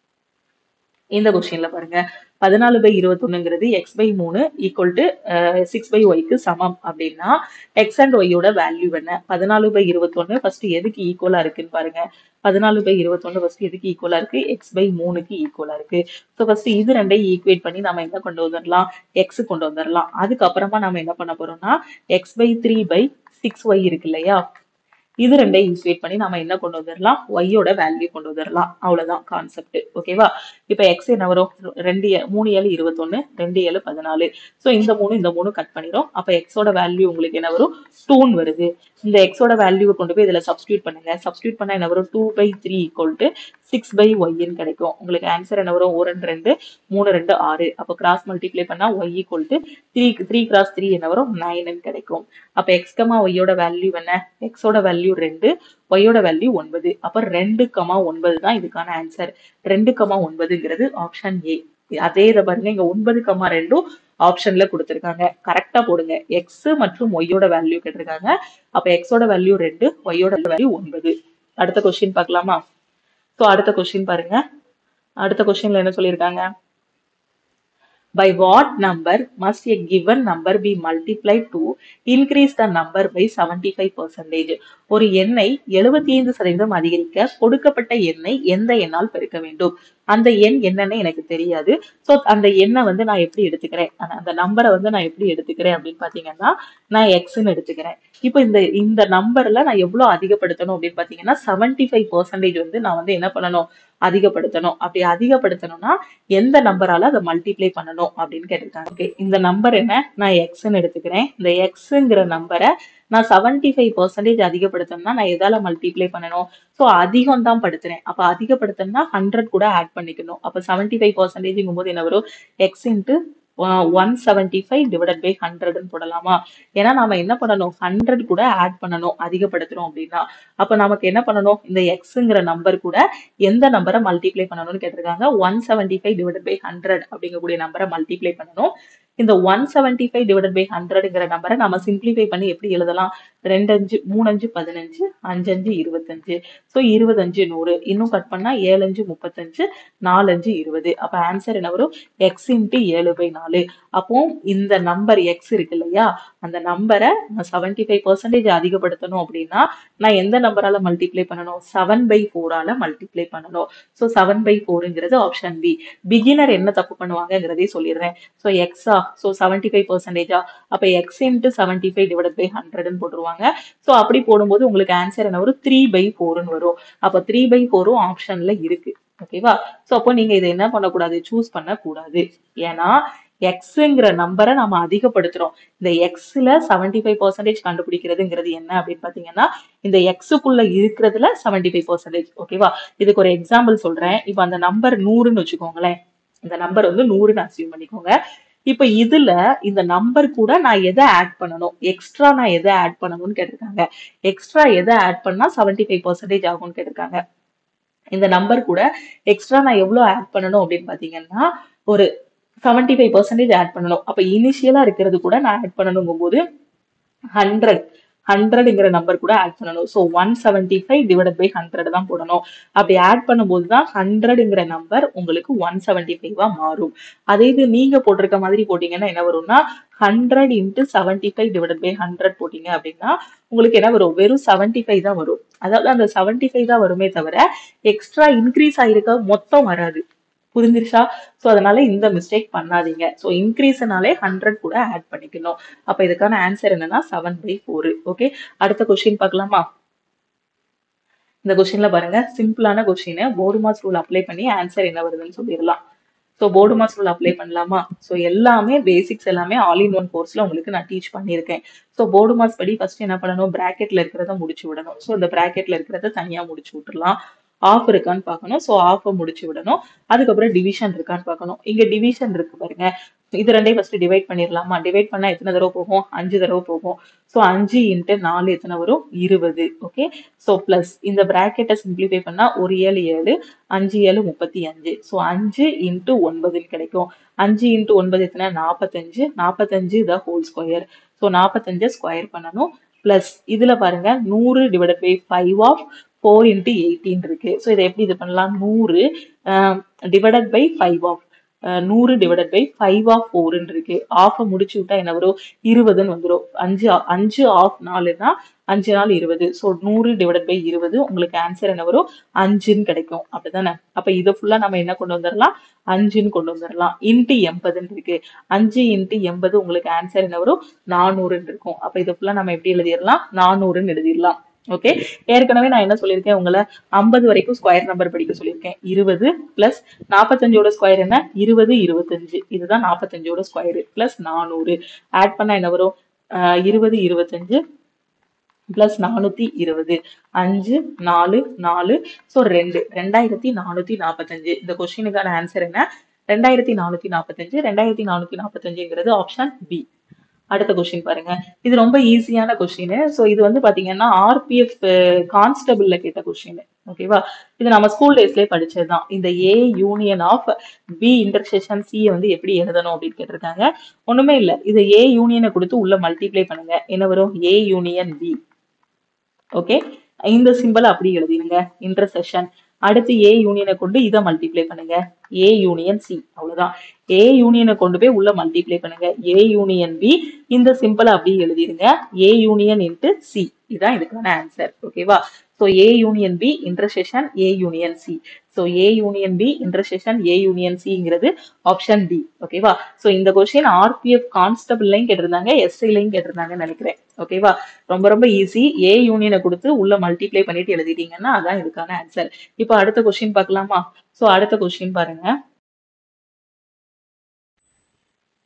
இந்த கொஸ்டின்ல பாருங்க பதினாலு பை இருபத்தொன்னுங்கிறது எக்ஸ் பை மூணு ஈக்குவல் டு சிக்ஸ் பை ஒய்க்கு சமம் அப்படின்னா எக்ஸ் அண்ட் ஒய்யோட வேல்யூ என்ன பதினாலு பை இருபத்தொன்னு ஃபர்ஸ்ட் எதுக்கு ஈக்குவலா இருக்குன்னு பாருங்க பதினாலு பை இருபத்தொன்னு ஃபர்ஸ்ட் எதுக்கு ஈக்குவலா இருக்கு எக்ஸ் பை மூணுக்கு ஈக்குவலா இருக்கு ஸோ ஃபர்ஸ்ட் இது ரெண்டையும் ஈக்குவேட் பண்ணி நம்ம என்ன கொண்டு வந்துடலாம் எக்ஸ் கொண்டு வந்துடலாம் அதுக்கப்புறமா நம்ம என்ன பண்ண போறோம்னா x by three by six y இருக்கு இல்லையா இது ரெண்டையும் ஈக்குவேட் பண்ணி நம்ம என்ன கொண்டு வந்துடலாம் ஒய்யோட வேல்யூ கொண்டு வந்துடலாம் அவ்வளவுதான் கான்செப்ட் ஓகேவா இப்போ எக்ஸ் என்ன வரும் ரெண்டு ஏ- மூணு ஏழு இருபத்தொன்னு ரெண்டு ஏழு பதினாலு ஸோ இந்த மூணு இந்த மூணு கட் பண்ணிடும் அப்போ எக்ஸோட வேல்யூ உங்களுக்கு என்ன வரும் டூன்னு வருது இந்த எக்ஸோட வேல்யூவை கொண்டு போய் இதில் சப்ஸ்டியூட் பண்ணுங்க சப்ஸ்டியூட் பண்ணா என்ன வரும் two by three equal to six by ஒய்ன்னு கிடைக்கும் உங்களுக்கு ஆன்சர் என்ன வரும் ஒரு ரெண்டு ரெண்டு மூணு ரெண்டு ஆறு அப்போ கிராஸ் மல்டிப்ளை பண்ணா y equal to three three cross three என்ன வரும் நைன்னு கிடைக்கும் அப்போ எக்ஸ் கமா ஒய்யோட வேல்யூ என்ன எக்ஸோட வேல்யூ ரெண்டு ஒய்யோட வேல்யூ ஒன்பது அப்போ ரெண்டு கமா ஒன்பது தான் இதுக்கான ஆன்சர் ரெண்டு கமா ஒன்பதுங்கிறது ஆப்ஷன் ஏ அதே இதை பாருங்க இங்க ஒன்பது கமா ரெண்டும் ஆப்ஷன்ல கொடுத்துருக்காங்க கரெக்டா போடுங்க எக்ஸ் மற்றும் ஒய்யோட வேல்யூ கேட்டிருக்காங்க அப்ப எக்ஸோட வேல்யூ ரெண்டு ஒய்யோட வேல்யூ ஒன்பது அடுத்த கொஸ்டின் பார்க்கலாமா ஸோ அடுத்த கொஸ்டின் பாருங்க அடுத்த கொஸ்டின்ல என்ன சொல்லியிருக்காங்க by what number must a given number be multiplied to increase the number by 75 percentage ஒரு எண்ணை 75% சதவீதம் அதிகரிக்க கொடுக்கப்பட்ட எண்ணை எந்த எண்ணால் பெருக்க வேண்டும் அந்த எண் என்னன்னு எனக்கு தெரியாது சோ அந்த எண்ணை வந்து நான் எப்படி எடுத்துக்கிறேன் அந்த- அந்த நம்பரை வந்து நான் எப்படி எடுத்துக்கிறேன் அப்படின்னு பாத்தீங்கன்னா நான் எக்ஸ்ன்னு எடுத்துக்கிறேன் இப்போ இந்த இந்த நம்பர்ல நான் எவ்வளவு அதிகப்படுத்தணும் அப்படின்னு பாத்தீங்கன்னா 75% ஃபைவ் பர்சன்டேஜ் வந்து நான் வந்து என்ன பண்ணணும் அதிகப்படுத்தணும் அப்படி அதிகப்படுத்தணும்னா எந்த நம்பரால அதை மல்டிப்ளை பண்ணணும் அப்படின்னு கேட்டிருக்காங்க Okay, இந்த நம்பர் என்ன நான் எக்ஸ்ன்னு எடுத்துக்கிறேன் இந்த எக்ஸுங்கிற நம்பரை நான் செவன்டி ஃபைவ் பர்சன்டேஜ் அதிகப்படுத்தணும்னா நான் எதால மல்டிப்ளை பண்ணணும் ஸோ அதிகம் தான் படுத்துறேன் அப்ப அதிகப்படுத்தணும்னா ஹண்ட்ரட் கூட ஆட் பண்ணிக்கணும் அப்ப செவன்டி ஃபைவ் பர்சன்டேஜ்ங்கும் போது என்ன வரும் x into one seventy five divided by ஹண்ட்ரட்னு போடலாமா ஏன்னா நாம என்ன பண்ணணும் ஹண்ட்ரட் கூட ஆட் பண்ணணும் அதிகப்படுத்துறோம் அப்படின்னா அப்ப நமக்கு என்ன பண்ணணும் இந்த எக்ஸுங்கிற நம்பர் கூட எந்த நம்பரை மல்டிப்ளை பண்ணணும்னு கேட்டிருக்காங்க one seventy five divided by hundred அப்படிங்கக்கூடிய நம்பரை மல்டிப்ளை பண்ணணும் இந்த one seventy five divided by ஹண்ட்ரட்ங்கிற நம்பரை நம்ம சிம்பிளிஃபை பண்ணி எப்படி எழுதலாம் ரெண்டு அஞ்சு மூணு அஞ்சு பதினஞ்சு அஞ்சு அஞ்சு இருபத்தஞ்சு ஸோ இருபத்தஞ்சு நூறு இன்னும் கட் பண்ணா ஏழு அஞ்சு முப்பத்தஞ்சு நாலு அஞ்சு இருபது அப்ப ஆன்சர் என்ன வரும் எக்ஸ் இன்ட்டு ஏழு பை நாலு அப்போ இந்த நம்பர் எக்ஸ் இருக்கு இல்லையா அந்த நம்பரை நான் செவன்டி ஃபைவ் பர்சன்டேஜ் அதிகப்படுத்தணும் அப்படின்னா நான் எந்த நம்பரால மல்டிப்ளை பண்ணணும் செவன் பை ஃபோரால மல்டிப்ளை பண்ணணும் ஸோ செவன் பை ஃபோருங்கிறது ஆப்ஷன் பி பிகினர் என்ன தப்பு பண்ணுவாங்கங்கிறதே சொல்லிடுறேன் ஸோ எக்ஸா ஸோ செவன்டி ஃபைவ் பர்சன்டேஜா அப்ப x into seventy five divide by ஹண்ட்ரட்னு போட்டுருவாங்க ஸோ அப்படி போடும்போது உங்களுக்கு ஆன்சர் என்ன வரும் த்ரீ பை ஃபோர்னு வரும் அப்ப த்ரீ பை ஃபோரும் ஆப்ஷன்ல இருக்கு ஓகேவா ஸோ அப்போ நீங்க இதை என்ன பண்ணக்கூடாது சூஸ் பண்ணக்கூடாது ஏன்னா எக்ஸுங்கிற நம்பரை நம்ம அதிகப்படுத்துறோம் இந்த எக்ஸ்ல செவன்டி ஃபைவ் பர்சன்டேஜ் கண்டுபிடிக்கிறதுங்கிறது என்ன அப்படின்னு பாத்தீங்கன்னா இந்த எக்ஸுக்குள்ள இருக்கிறதுல செவன்டி ஃபைவ் பர்சன்டேஜ் ஓகேவா இதுக்கு ஒரு எக்ஸாம்பிள் சொல்றேன் இப்போ அந்த நம்பர் நூறுன்னு வச்சுக்கோங்களேன் இந்த நம்பர் வந்து நூறுன்னு அசியூம் பண்ணிக்கோங்க இப்ப இதுல இந்த நம்பர் கூட நான் எதை ஆட் பண்ணணும் எக்ஸ்ட்ரா நான் எதை ஆட் பண்ணணும்னு கேட்டிருக்காங்க எக்ஸ்ட்ரா எதை ஆட் பண்ணா செவன்டி ஃபைவ் பர்சன்டேஜ் ஆகும்னு கேட்டிருக்காங்க இந்த நம்பர் கூட எக்ஸ்ட்ரா நான் எவ்வளவு ஆட் பண்ணணும் அப்படின்னு பாத்தீங்கன்னா ஒரு செவன்டி ஃபைவ் பர்சன்டேஜ் ஆட் பண்ணணும் அப்ப இனிஷியலா இருக்கிறது கூட நான் ஆட் பண்ணணுங்கும் போது ஹண்ட்ரட் ஹண்ட்ரட்ங்கிற நம்பர் கூட ஆட் பண்ணணும் so one seventy five divide by hundred தான் போடணும் அப்படி ஆட் பண்ணும்போது தான் ஹண்ட்ரட்ங்கிற நம்பர் உங்களுக்கு ஒன் செவன்டி ஃபைவா மாறும் அதே இது நீங்க போட்டிருக்க மாதிரி போட்டீங்கன்னா என்ன வரும்னா hundred into seventy five divide by hundred போட்டீங்க அப்படின்னா உங்களுக்கு என்ன வரும் வெறும் செவன்டி ஃபைவ் தான் வரும் அதாவது அந்த செவன்டி ஃபைவ் தான் வருமே தவிர எக்ஸ்ட்ரா இன்க்ரீஸ் ஆயிருக்க மொத்தம் வராது புரிஞ்சிருச்சா ஸோ அதனால இந்த மிஸ்டேக் பண்ணாதீங்க ஸோ இன்க்ரீஸ்னாலே ஹண்ட்ரட் கூட ஆட் பண்ணிக்கணும் அப்ப இதுக்கான ஆன்சர் என்னன்னா செவன் பை ஃபோர் ஓகே அடுத்த கொஸ்டின் பார்க்கலாமா இந்த கொஸ்டின்ல பாருங்க சிம்பிளான question BODMAS rule apply பண்ணி ஆன்சர் என்ன வருதுன்னு சொல்லிடலாம் so BODMAS rule apply பண்ணலாமா ஸோ எல்லாமே பேசிக்ஸ் எல்லாமே ஆல் இன் ஒன் கோர்ஸ்ல உங்களுக்கு நான் டீச் பண்ணியிருக்கேன் ஸோ போர்டு மாஸ் படி ஃபர்ஸ்ட் என்ன பண்ணணும் பிராக்கெட்ல இருக்கிறத முடிச்சு விடணும் ஸோ இந்த பிராக்கெட்ல இருக்கிறத தனியா முடிச்சு விட்டுறலாம் ஆஃப் இருக்கான்னு பார்க்கணும் ஸோ ஆஃபை முடிச்சு விடணும் அதுக்கப்புறம் டிவிஷன் இருக்கான்னு பார்க்கணும் இங்க டிவிஷன் இருக்கு பாருங்க இது ரெண்டையும் ஃபர்ஸ்ட் டிவைட் பண்ணிடலாமா டிவைட் பண்ணா எத்தனை தடவை போகும் அஞ்சு தடவை போகும் ஸோ அஞ்சு இன்ட்டு நாலு எத்தனை வரும் இருபது ஓகே ஸோ பிளஸ் இந்த பிராக்கெட்டை சிம்பிளிஃபை பண்ணா ஒரு ஏழு ஏழு அஞ்சு ஏழு முப்பத்தி அஞ்சு ஸோ அஞ்சு இன்ட்டு ஒன்பதுன்னு கிடைக்கும் அஞ்சு இன்ட்டு ஒன்பது எத்தனை நாற்பத்தஞ்சு நாற்பத்தஞ்சு த ஹோல் ஸ்கொயர் ஸோ நாற்பத்தஞ்சை ஸ்கொயர் பண்ணணும் பிளஸ் இதுல பாருங்க நூறு divide by five of four into eighteen இருக்கு ஸோ இதை எப்படி இது பண்ணலாம் நூறு டிவைடட் பை ஃபைவ் ஆஃப் நூறு டிவைடட் பை ஃபைவ் ஆஃப் ஃபோர்னு இருக்கு ஆஃபை முடிச்சு விட்டா என்ன வரும் இருபதுன்னு வந்துடும் அஞ்சு அஞ்சு ஆஃப் நாலுனா அஞ்சு நாள் இருபது ஸோ நூறு டிவைடட் பை இருபது உங்களுக்கு ஆன்சர் என்ன வரும் அஞ்சுன்னு கிடைக்கும் அப்படிதானே அப்ப இதை ஃபுல்லா நம்ம என்ன கொண்டு வந்துடலாம் அஞ்சுன்னு கொண்டு வந்துடலாம் இன்ட்டு எண்பதுன்னு இருக்கு அஞ்சு இன்ட்டு எண்பது உங்களுக்கு ஆன்சர் என்ன வரும் நானூறுன்னு இருக்கும் அப்ப இதை ஃபுல்லா நம்ம எப்படி எழுதிடலாம் நானூறுன்னு எழுதிடலாம் ஓகே ஏற்கனவே நான் என்ன சொல்லியிருக்கேன் உங்களை ஐம்பது வரைக்கும் ஸ்கொயர் நம்பர் படிக்க சொல்லியிருக்கேன் இருபது பிளஸ் நாற்பத்தஞ்சோட ஸ்கொயர் என்ன இருபது இருபத்தஞ்சு இதுதான் நாற்பத்தஞ்சோட ஸ்கொயர் பிளஸ் நானூறு ஆட் பண்ணா என்ன வரும் ஆஹ் இருபது இருபத்தஞ்சு பிளஸ் நானூத்தி இருபது அஞ்சு நாலு நாலு ஸோ ரெண்டு ரெண்டாயிரத்தி நானூத்தி நாற்பத்தஞ்சு இந்த கொஸ்டினுக்கான ஆன்சர் என்ன ரெண்டாயிரத்தி நானூத்தி நாற்பத்தஞ்சு ரெண்டாயிரத்தி நானூத்தி நாற்பத்தஞ்சுங்கிறது ஆப்ஷன் பி அடுத்த கொஸ்டின் பாருங்க இது ரொம்ப ஈஸியான கொஸ்டின் ஸோ இது வந்து பாத்தீங்கன்னா ஆர்பிஎஃப் கான்ஸ்டபிள்ல கேட்ட கொஸ்டின் ஓகேவா இது நம்ம ஸ்கூல் டேஸ்லயே படிச்சதுதான் இந்த A union of B intersection C வந்து எப்படி எழுதணும் அப்படின்னு கேட்டிருக்காங்க ஒண்ணுமே இல்ல இதை ஏ யூனியனை கொடுத்து உள்ள மல்டிப்ளை பண்ணுங்க என்ன வரும் ஏ யூனியன் பி ஓகே இந்த சிம்பிள் அப்படி எழுதிடுங்க இன்டர்செக்ஷன் அடுத்து ஏ யூனியனை கொண்டு இதை மல்டிப்ளை பண்ணுங்க ஏ யூனியன் சி அவ்வளவுதான் ஏ யூனியனை கொண்டு போய் உள்ள மல்டிப்ளை பண்ணுங்க ஏ யூனியன் பி இந்த சிம்பிளை அப்படியே எழுதிருங்க ஏ யூனியன் இன்ட்டு சி இதுதான் இதுக்கான ஆன்சர் ஓகேவா so A union B intersection A union C so A union B intersection A union சிங்கிறது ஆப்ஷன் டி ஓகேவா ஸோ இந்த கொஸ்டின் ஆர்பிஎஃப் கான்ஸ்டபிள்லையும் கேட்டிருந்தாங்க எஸ்ஐலையும் கேட்டிருந்தாங்கன்னு நினைக்கிறேன் ஓகேவா ரொம்ப ரொம்ப ஈஸி ஏ யூனியனை கொடுத்து உள்ள மல்டிப்ளை பண்ணிட்டு எழுதிட்டீங்கன்னா அதான் இதுக்கான ஆன்சர் இப்போ அடுத்த கொஸ்டின் பார்க்கலாமா ஸோ அடுத்த கொஸ்டின் பாருங்க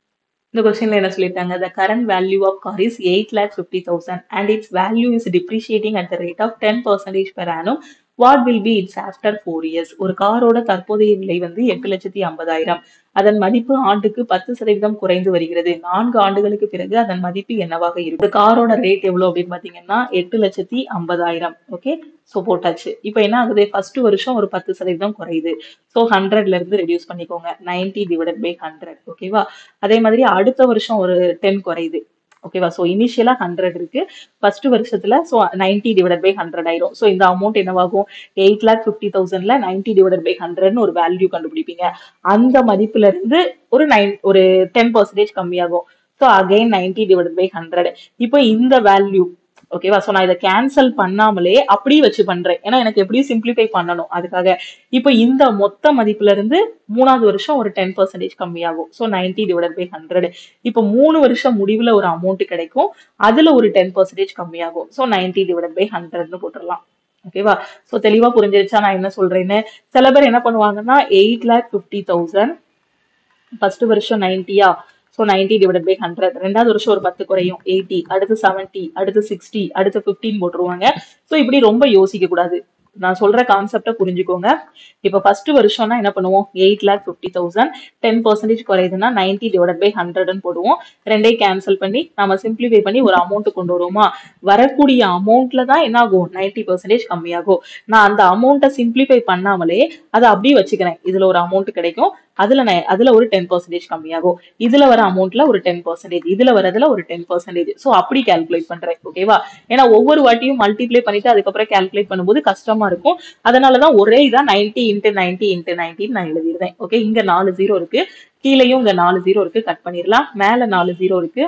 இந்த கொஸ்டின்ல என்ன சொல்லியிருக்காங்க the current value of car is 8 lakh 50,000 and its value is depreciating at the rate of 10 percentage per annum what will be its after four years ஒரு காரோட தற்போதைய விலை வந்து எட்டு லட்சத்தி ஐம்பதாயிரம் அதன் மதிப்பு ஆண்டுக்கு பத்து சதவீதம் குறைந்து வருகிறது நான்கு ஆண்டுகளுக்கு பிறகு அதன் மதிப்பு என்னவாக இருக்கும் ஒரு காரோட ரேட் எவ்வளவு அப்படின்னு பாத்தீங்கன்னா எட்டு லட்சத்தி ஐம்பதாயிரம் ஓகே ஸோ போட்டாச்சு இப்போ என்ன ஆகுது ஃபர்ஸ்ட் வருஷம் ஒரு பத்து சதவீதம் குறையுது ஸோ ஹண்ட்ரட்ல இருந்து ரெடியூஸ் பண்ணிக்கோங்க நைன்டி டிவைடட் பை ஹண்ட்ரட் ஓகேவா அதே மாதிரி அடுத்த வருஷம் ஒரு டென் குறையுது ஓகேவா ஸோ இனிஷியலா ஹண்ட்ரட் இருக்கு ஃபர்ஸ்ட் வருஷத்துல so ninety divided by hundred ஆயிரும் ஸோ இந்த அமௌண்ட் என்னவாகும் எயிட் லேக் ஃபிஃப்டி தௌசண்ட்ல நைன்டி டிவைடட் பை ஹண்ட்ரட்னு ஒரு வேல்யூ கண்டுபிடிப்பீங்க அந்த மதிப்புல இருந்து ஒரு நைன் ஒரு டென் பர்சன்டேஜ் கம்மியாகும் so again ninety divided by hundred இப்போ இந்த வேல்யூ ஓகேவா ஸோ நான் இதை கேன்சல் பண்ணாமலே அப்படியே வச்சு பண்றேன் ஏன்னா எனக்கு எப்படியும் சிம்பிளிஃபை பண்ணணும் அதுக்காக இப்போ இந்த மொத்த மதிப்புல இருந்து மூணாவது வருஷம் ஒரு டென் பர்சன்டேஜ் கம்மியாகும் so ninety divide by hundred இப்போ மூணு வருஷம் முடிவுல ஒரு அமௌண்ட் கிடைக்கும் அதுல ஒரு டென் பர்சன்டேஜ் கம்மியாகும் ஸோ நைன்டி டிவைட் பை ஹண்ட்ரட்னு போட்டுடலாம் ஓகேவா ஸோ தெளிவா புரிஞ்சிருச்சா நான் என்ன சொல்றேன்னு சில பேர் என்ன பண்ணுவாங்கன்னா eight lakh fifty thousand first வருஷம் நைன்டியா so ninety divide by hundred ரெண்டாவது வருஷம் ஒரு பத்து குறையும் எயிட்டி அடுத்து செவன்ட்டி அடுத்து சிக்ஸ்டி அடுத்து ஃபிஃப்டின் போட்டுருவாங்க ஸோ இப்படி ரொம்ப யோசிக்க கூடாது நான் சொல்ற கான்செப்டை புரிஞ்சுக்கோங்க இப்போ ஃபர்ஸ்ட் வருஷம்னா என்ன பண்ணுவோம் eight lakh fifty thousand ten percentage குறையுதுன்னா நைன்டி டிவைட் பை ஹண்ட்ரட்னு போடுவோம் ரெண்டையும் கேன்சல் பண்ணி நம்ம சிம்பிளிஃபை பண்ணி ஒரு அமௌண்ட் கொண்டு வருவோமா வரக்கூடிய அமௌண்ட்ல தான் என்ன ஆகும் நைன்டி பர்சன்டேஜ் கம்மியாகும் நான் அந்த அமௌண்ட்டை சிம்பிளிஃபை பண்ணாமலே அதை அப்படியே வச்சுக்கிறேன் இதுல ஒரு அமௌண்ட் கிடைக்கும் அதுல நான் அதுல ஒரு டென் பர்சன்டேஜ் கம்மியாகும் இதுல வர அமௌண்ட்ல ஒரு டென் பர்சன்டேஜ் இதுல வரதுல ஒரு டென் பர்சன்டேஜ் ஸோ அப்படி கால்குலேட் பண்றேன் ஓகேவா ஏன்னா ஒவ்வொரு வாட்டியும் மல்டிப்ளை பண்ணிட்டு அதுக்கப்புறம் கால்குலேட் பண்ணும்போது கஷ்டமா இருக்கும் அதனாலதான் ஒரே இதா நைன்டி இன்ட்டு நைன்டி இன்ட்டு நைன்டின்னு நான் எழுதிடுறேன் ஓகே இங்க நாலு ஜீரோ இருக்கு கீழேயும் இங்க நாலு ஜீரோ இருக்கு கட் பண்ணிடலாம் மேல நாலு ஜீரோ இருக்கு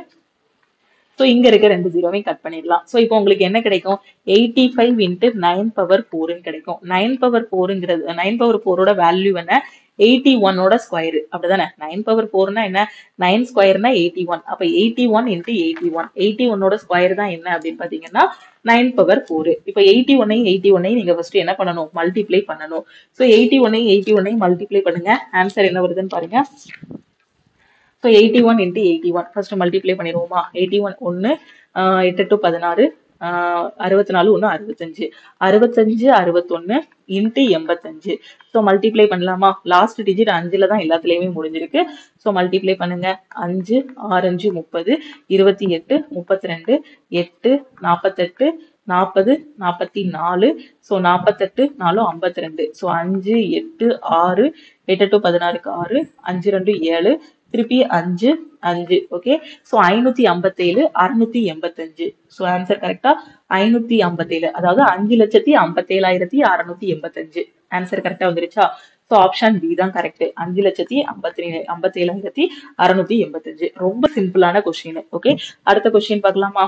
ஸோ இங்க இருக்க ரெண்டு ஜீரோவையும் கட் பண்ணிடலாம் ஸோ இப்போ உங்களுக்கு என்ன கிடைக்கும் eighty five into nine power ஃபோர்னு கிடைக்கும் நைன் பவர் ஃபோருங்கிறது நைன் பவர் ஃபோரோட வேல்யூ என்ன எயிட்டி ஒன்னோட ஸ்கொயர் அப்படிதானே நைன் பவர் ஃபோர்னா என்ன நைன் ஸ்கொயர்னா எயிட்டி ஒன் அப்ப eighty one into eighty one eighty ஒன்னோட ஸ்கொயர் தான் என்ன அப்படின்னு பாத்தீங்கன்னா நைன் பவர் ஃபோர் இப்போ எயிட்டி ஒன்னையும் எயிட்டி ஒன்னையும் நீங்க ஃபர்ஸ்ட் என்ன பண்ணணும் மல்டிப்ளை பண்ணணும் ஸோ எயிட்டி ஒன்னையும் எயிட்டி ஒன்னையும் மல்டிப்ளை பண்ணுங்க ஆன்சர் என்ன வருதுன்னு பாருங்க so eighty one into eighty one first multiply பண்ணிடுவோமா எயிட்டி ஒன் ஒன்று எட்டு டு பதினாறு அறுபத்தி நாலு ஒன்று அறுபத்தஞ்சு அறுபத்தஞ்சு அறுபத்தொன்னு இன்ட்டு எண்பத்தஞ்சு ஸோ மல்டிப்ளை பண்ணலாமா லாஸ்ட் டிஜிட் அஞ்சுல தான் எல்லாத்துலேயுமே முடிஞ்சிருக்கு ஸோ மல்டிப்ளை பண்ணுங்க அஞ்சு ஆறஞ்சு முப்பது இருபத்தி எட்டு முப்பத்தி ரெண்டு எட்டு நாற்பத்தெட்டு நாற்பது நாற்பத்தி நாலு ஸோ நாற்பத்தெட்டு நாலும் ஐம்பத்தி ரெண்டு ஸோ அஞ்சு எட்டு ஆறு எட்டு டு பதினாறுக்கு ஆறு அஞ்சு ரெண்டு ஏழு திருப்பி அஞ்சு அஞ்சு ஓகே ஸோ ஐநூத்தி ஐம்பத்தேழு அறுநூத்தி எண்பத்தஞ்சு ஸோ ஆன்சர் கரெக்டா ஐநூத்தி ஐம்பத்தேழு அதாவது அஞ்சு லட்சத்தி ஐம்பத்தேழாயிரத்தி அறுநூத்தி எண்பத்தஞ்சு ஆன்சர் கரெக்டா வந்துருச்சா ஸோ ஆப்ஷன் பி தான் கரெக்ட் அஞ்சு லட்சத்தி ஐம்பத்தி ஐம்பத்தேழாயிரத்தி அறுநூத்தி எண்பத்தஞ்சு ரொம்ப சிம்பிளான கொஸ்டின் ஓகே அடுத்த கொஸ்டின் பார்க்கலாமா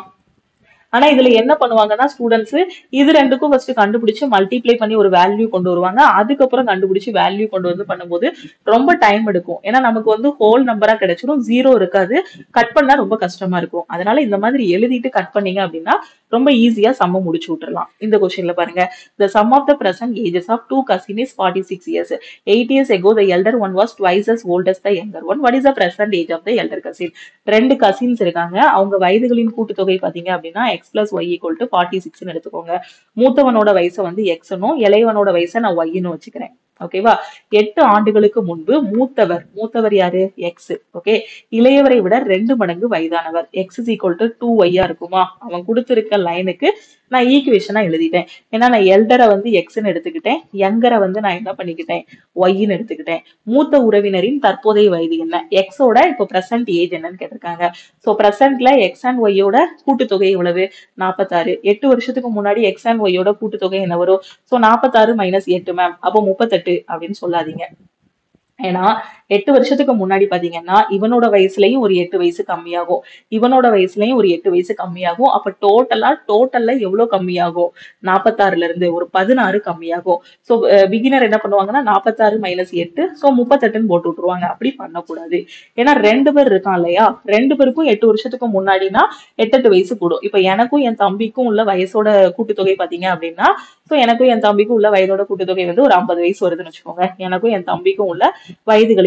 ஆனா இதுல என்ன பண்ணுவாங்கன்னா ஸ்டூடெண்ட்ஸ் இது ரெண்டுக்கும் ஃபர்ஸ்ட் கண்டுபிடிச்சு மல்டிப்ளை பண்ணி ஒரு வேல்யூ கொண்டு வருவாங்க அதுக்கப்புறம் கண்டுபிடிச்சு வேல்யூ கொண்டு வந்து பண்ணும்போது ரொம்ப டைம் எடுக்கும் ஏன்னா நமக்கு வந்து ஹோல் நம்பரா கிடைச்சிடும் ஜீரோ இருக்காது கட் பண்ணா ரொம்ப கஷ்டமா இருக்கும் அதனால இந்த மாதிரி எழுதிட்டு கட் பண்ணீங்க அப்படின்னா ரொம்ப ஈஸியா சம்ம முடிச்சு விட்டுறலாம் இந்த கொஸ்டின்ல பாருங்க the sum of the present ages of two cousins is 46 years eight years ago the elder one was twice as old as the younger one what is the present age of the elder cousin ரெண்டு கசின்ஸ் இருக்காங்க அவங்க வயதுகளின் கூட்டுத்தொகை பாத்தீங்க அப்படின்னா x plus y equal to forty சிக்ஸ்னு எடுத்துக்கோங்க மூத்தவனோட வயசை வந்து எக்ஸ்னும் இளையவனோட வயசை நான் ஒய்னு வச்சுக்கிறேன் ஓகேவா எட்டு ஆண்டுகளுக்கு முன்பு மூத்தவர் மூத்தவர் யாரு எக்ஸ் ஓகே இளையவரை விட ரெண்டு மடங்கு வயதானவர் x is equal to two ஒய்யா இருக்குமா அவன் கொடுத்திருக்க லைனுக்கு நான் ஈக்குவேஷனா எழுதிட்டேன் ஏன்னா நான் எல்டரை வந்து எக்ஸ்ன்னு எடுத்துக்கிட்டேன் யங்கரை வந்து நான் என்ன பண்ணிக்கிட்டேன் ஒய்ன்னு எடுத்துக்கிட்டேன் மூத்த உறவினரின் தற்போதைய வயது என்ன எக்ஸோட இப்போ பிரசன்ட் ஏஜ் என்னன்னு கேட்டிருக்காங்க ஸோ பிரசன்ட்ல எக்ஸ் அண்ட் ஒய்யோட கூட்டுத்தொகை எவ்வளவு நாற்பத்தாறு எட்டு வருஷத்துக்கு முன்னாடி எக்ஸ் அண்ட் ஒய்யோட கூட்டுத்தொகை என்ன வரும் ஸோ நாற்பத்தாறு மைனஸ் எட்டு மேம் அப்போ முப்பத்தெட்டு அப்படின்னு சொல்லாதீங்க ஏன்னா எட்டு வருஷத்துக்கு முன்னாடி பாத்தீங்கன்னா இவனோட வயசுலயும் ஒரு எட்டு வயசு கம்மியாகும் இவனோட வயசுலயும் ஒரு எட்டு வயசு கம்மியாகும் அப்ப டோட்டலா டோட்டல்ல எவ்வளவு கம்மியாகும் நாற்பத்தாறுல இருந்து ஒரு பதினாறு கம்மியாகும் ஸோ பிகினர் என்ன பண்ணுவாங்கன்னா நாற்பத்தாறு மைனஸ் எட்டு ஸோ முப்பத்தெட்டுன்னு போட்டு விட்டுருவாங்க அப்படி பண்ணக்கூடாது ஏன்னா ரெண்டு பேர் இருக்கான் இல்லையா ரெண்டு பேருக்கும் எட்டு வருஷத்துக்கு முன்னாடினா எட்டெட்டு வயசு கூடும் இப்ப எனக்கும் என் தம்பிக்கும் உள்ள வயசோட கூட்டுத்தொகை பாத்தீங்க அப்படின்னா ஸோ எனக்கும் என் தம்பிக்கும் உள்ள வயதோட கூட்டுத்தொகை வந்து ஒரு ஐம்பது வயசு வருதுன்னு வச்சுக்கோங்க எனக்கும் என் தம்பிக்கும் உள்ள வயதுகளின்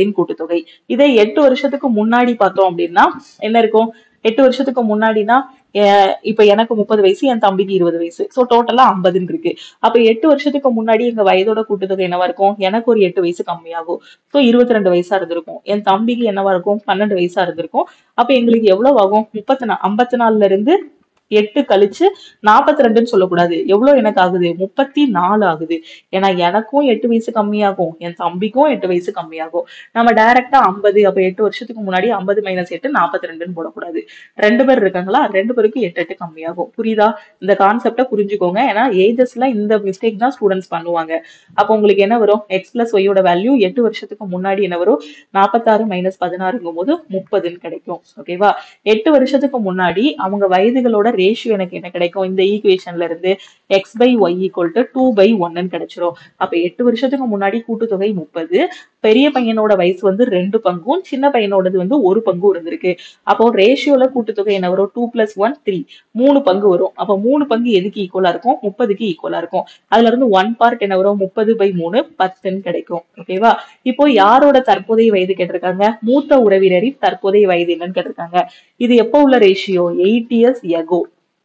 வயதின் கூட்டுத்தொகை இதே எட்டு வருஷத்துக்கு முன்னாடி பார்த்தோம் அப்படின்னா என்ன இருக்கும் எட்டு வருஷத்துக்கு முன்னாடினா அஹ் இப்ப எனக்கு முப்பது வயசு என் தம்பிக்கு இருபது வயசு சோ டோட்டலா ஐம்பதுன்னு இருக்கு அப்ப எட்டு வருஷத்துக்கு முன்னாடி எங்க வயதோட கூட்டுத்தொகை என்னவா இருக்கும் எனக்கு ஒரு எட்டு வயசு கம்மியாகும் சோ இருபத்தி ரெண்டு வயசா இருந்திருக்கும் என் தம்பிக்கு என்னவா இருக்கும் பன்னெண்டு வயசா இருந்திருக்கும் அப்ப எங்களுக்கு எவ்வளவு ஆகும் முப்பத்தி நா ஐம்பத்தி நாலுல இருந்து எட்டு கழிச்சு நாற்பத்தி ரெண்டுன்னு சொல்லக்கூடாது எவ்வளவு எனக்கு ஆகுது முப்பத்தி நாலு ஆகுது ஏன்னா எனக்கும் எட்டு வயசு கம்மியாகும் என் தம்பிக்கும் எட்டு வயசு கம்மியாகும் நம்ம டைரக்டா ஐம்பது அப்ப எட்டு வருஷத்துக்கு முன்னாடி ஐம்பது மைனஸ் எட்டு நாற்பத்தி ரெண்டுன்னு போடக்கூடாது ரெண்டு பேர் இருக்காங்களா ரெண்டு பேருக்கு எட்டு எட்டு கம்மியாகும் புரியுதா இந்த கான்செப்டை புரிஞ்சுக்கோங்க ஏன்னா ஏஜஸ்ல இந்த மிஸ்டேக் தான் ஸ்டூடெண்ட்ஸ் பண்ணுவாங்க அப்போ உங்களுக்கு என்ன வரும் எக்ஸ் பிளஸ் ஒய்யோட வேல்யூ எட்டு வருஷத்துக்கு முன்னாடி என்ன வரும் நாற்பத்தாறு மைனஸ் பதினாறுங்கும் போது முப்பதுன்னு கிடைக்கும் ஓகேவா எட்டு வருஷத்துக்கு முன்னாடி அவங்க வயதுகளோட ரேஷியோ எனக்கு என்ன கிடைக்கும் இந்த ஈக்குவேஷன்ல இருந்து x by y equal to two by ஒன்னு கிடைச்சிரும் அப்ப எட்டு வருஷத்துக்கு முன்னாடி கூட்டுத்தொகை முப்பது பெரிய பையனோட வயசு வந்து ரெண்டு பங்கும் சின்ன பையனோடது வந்து ஒரு பங்கும் இருந்திருக்கு அப்போ ரேஷியோல கூட்டுத்தொகை என்ன வரும் டூ பிளஸ் ஒன் த்ரீ மூணு பங்கு வரும் அப்ப மூணு பங்கு எதுக்கு ஈக்குவலா இருக்கும் முப்பதுக்கு ஈக்குவலா இருக்கும் அதுல இருந்து ஒன் பார்ட் என்ன வரும் முப்பது பை மூணு பத்துன்னு கிடைக்கும் ஓகேவா இப்போ யாரோட தற்போதைய வயது கேட்டிருக்காங்க மூத்த உறவினரின் தற்போதைய வயது என்னன்னு கேட்டிருக்காங்க இது எப்போ உள்ள ரேஷியோ எயிட் இயர்ஸ் எகோ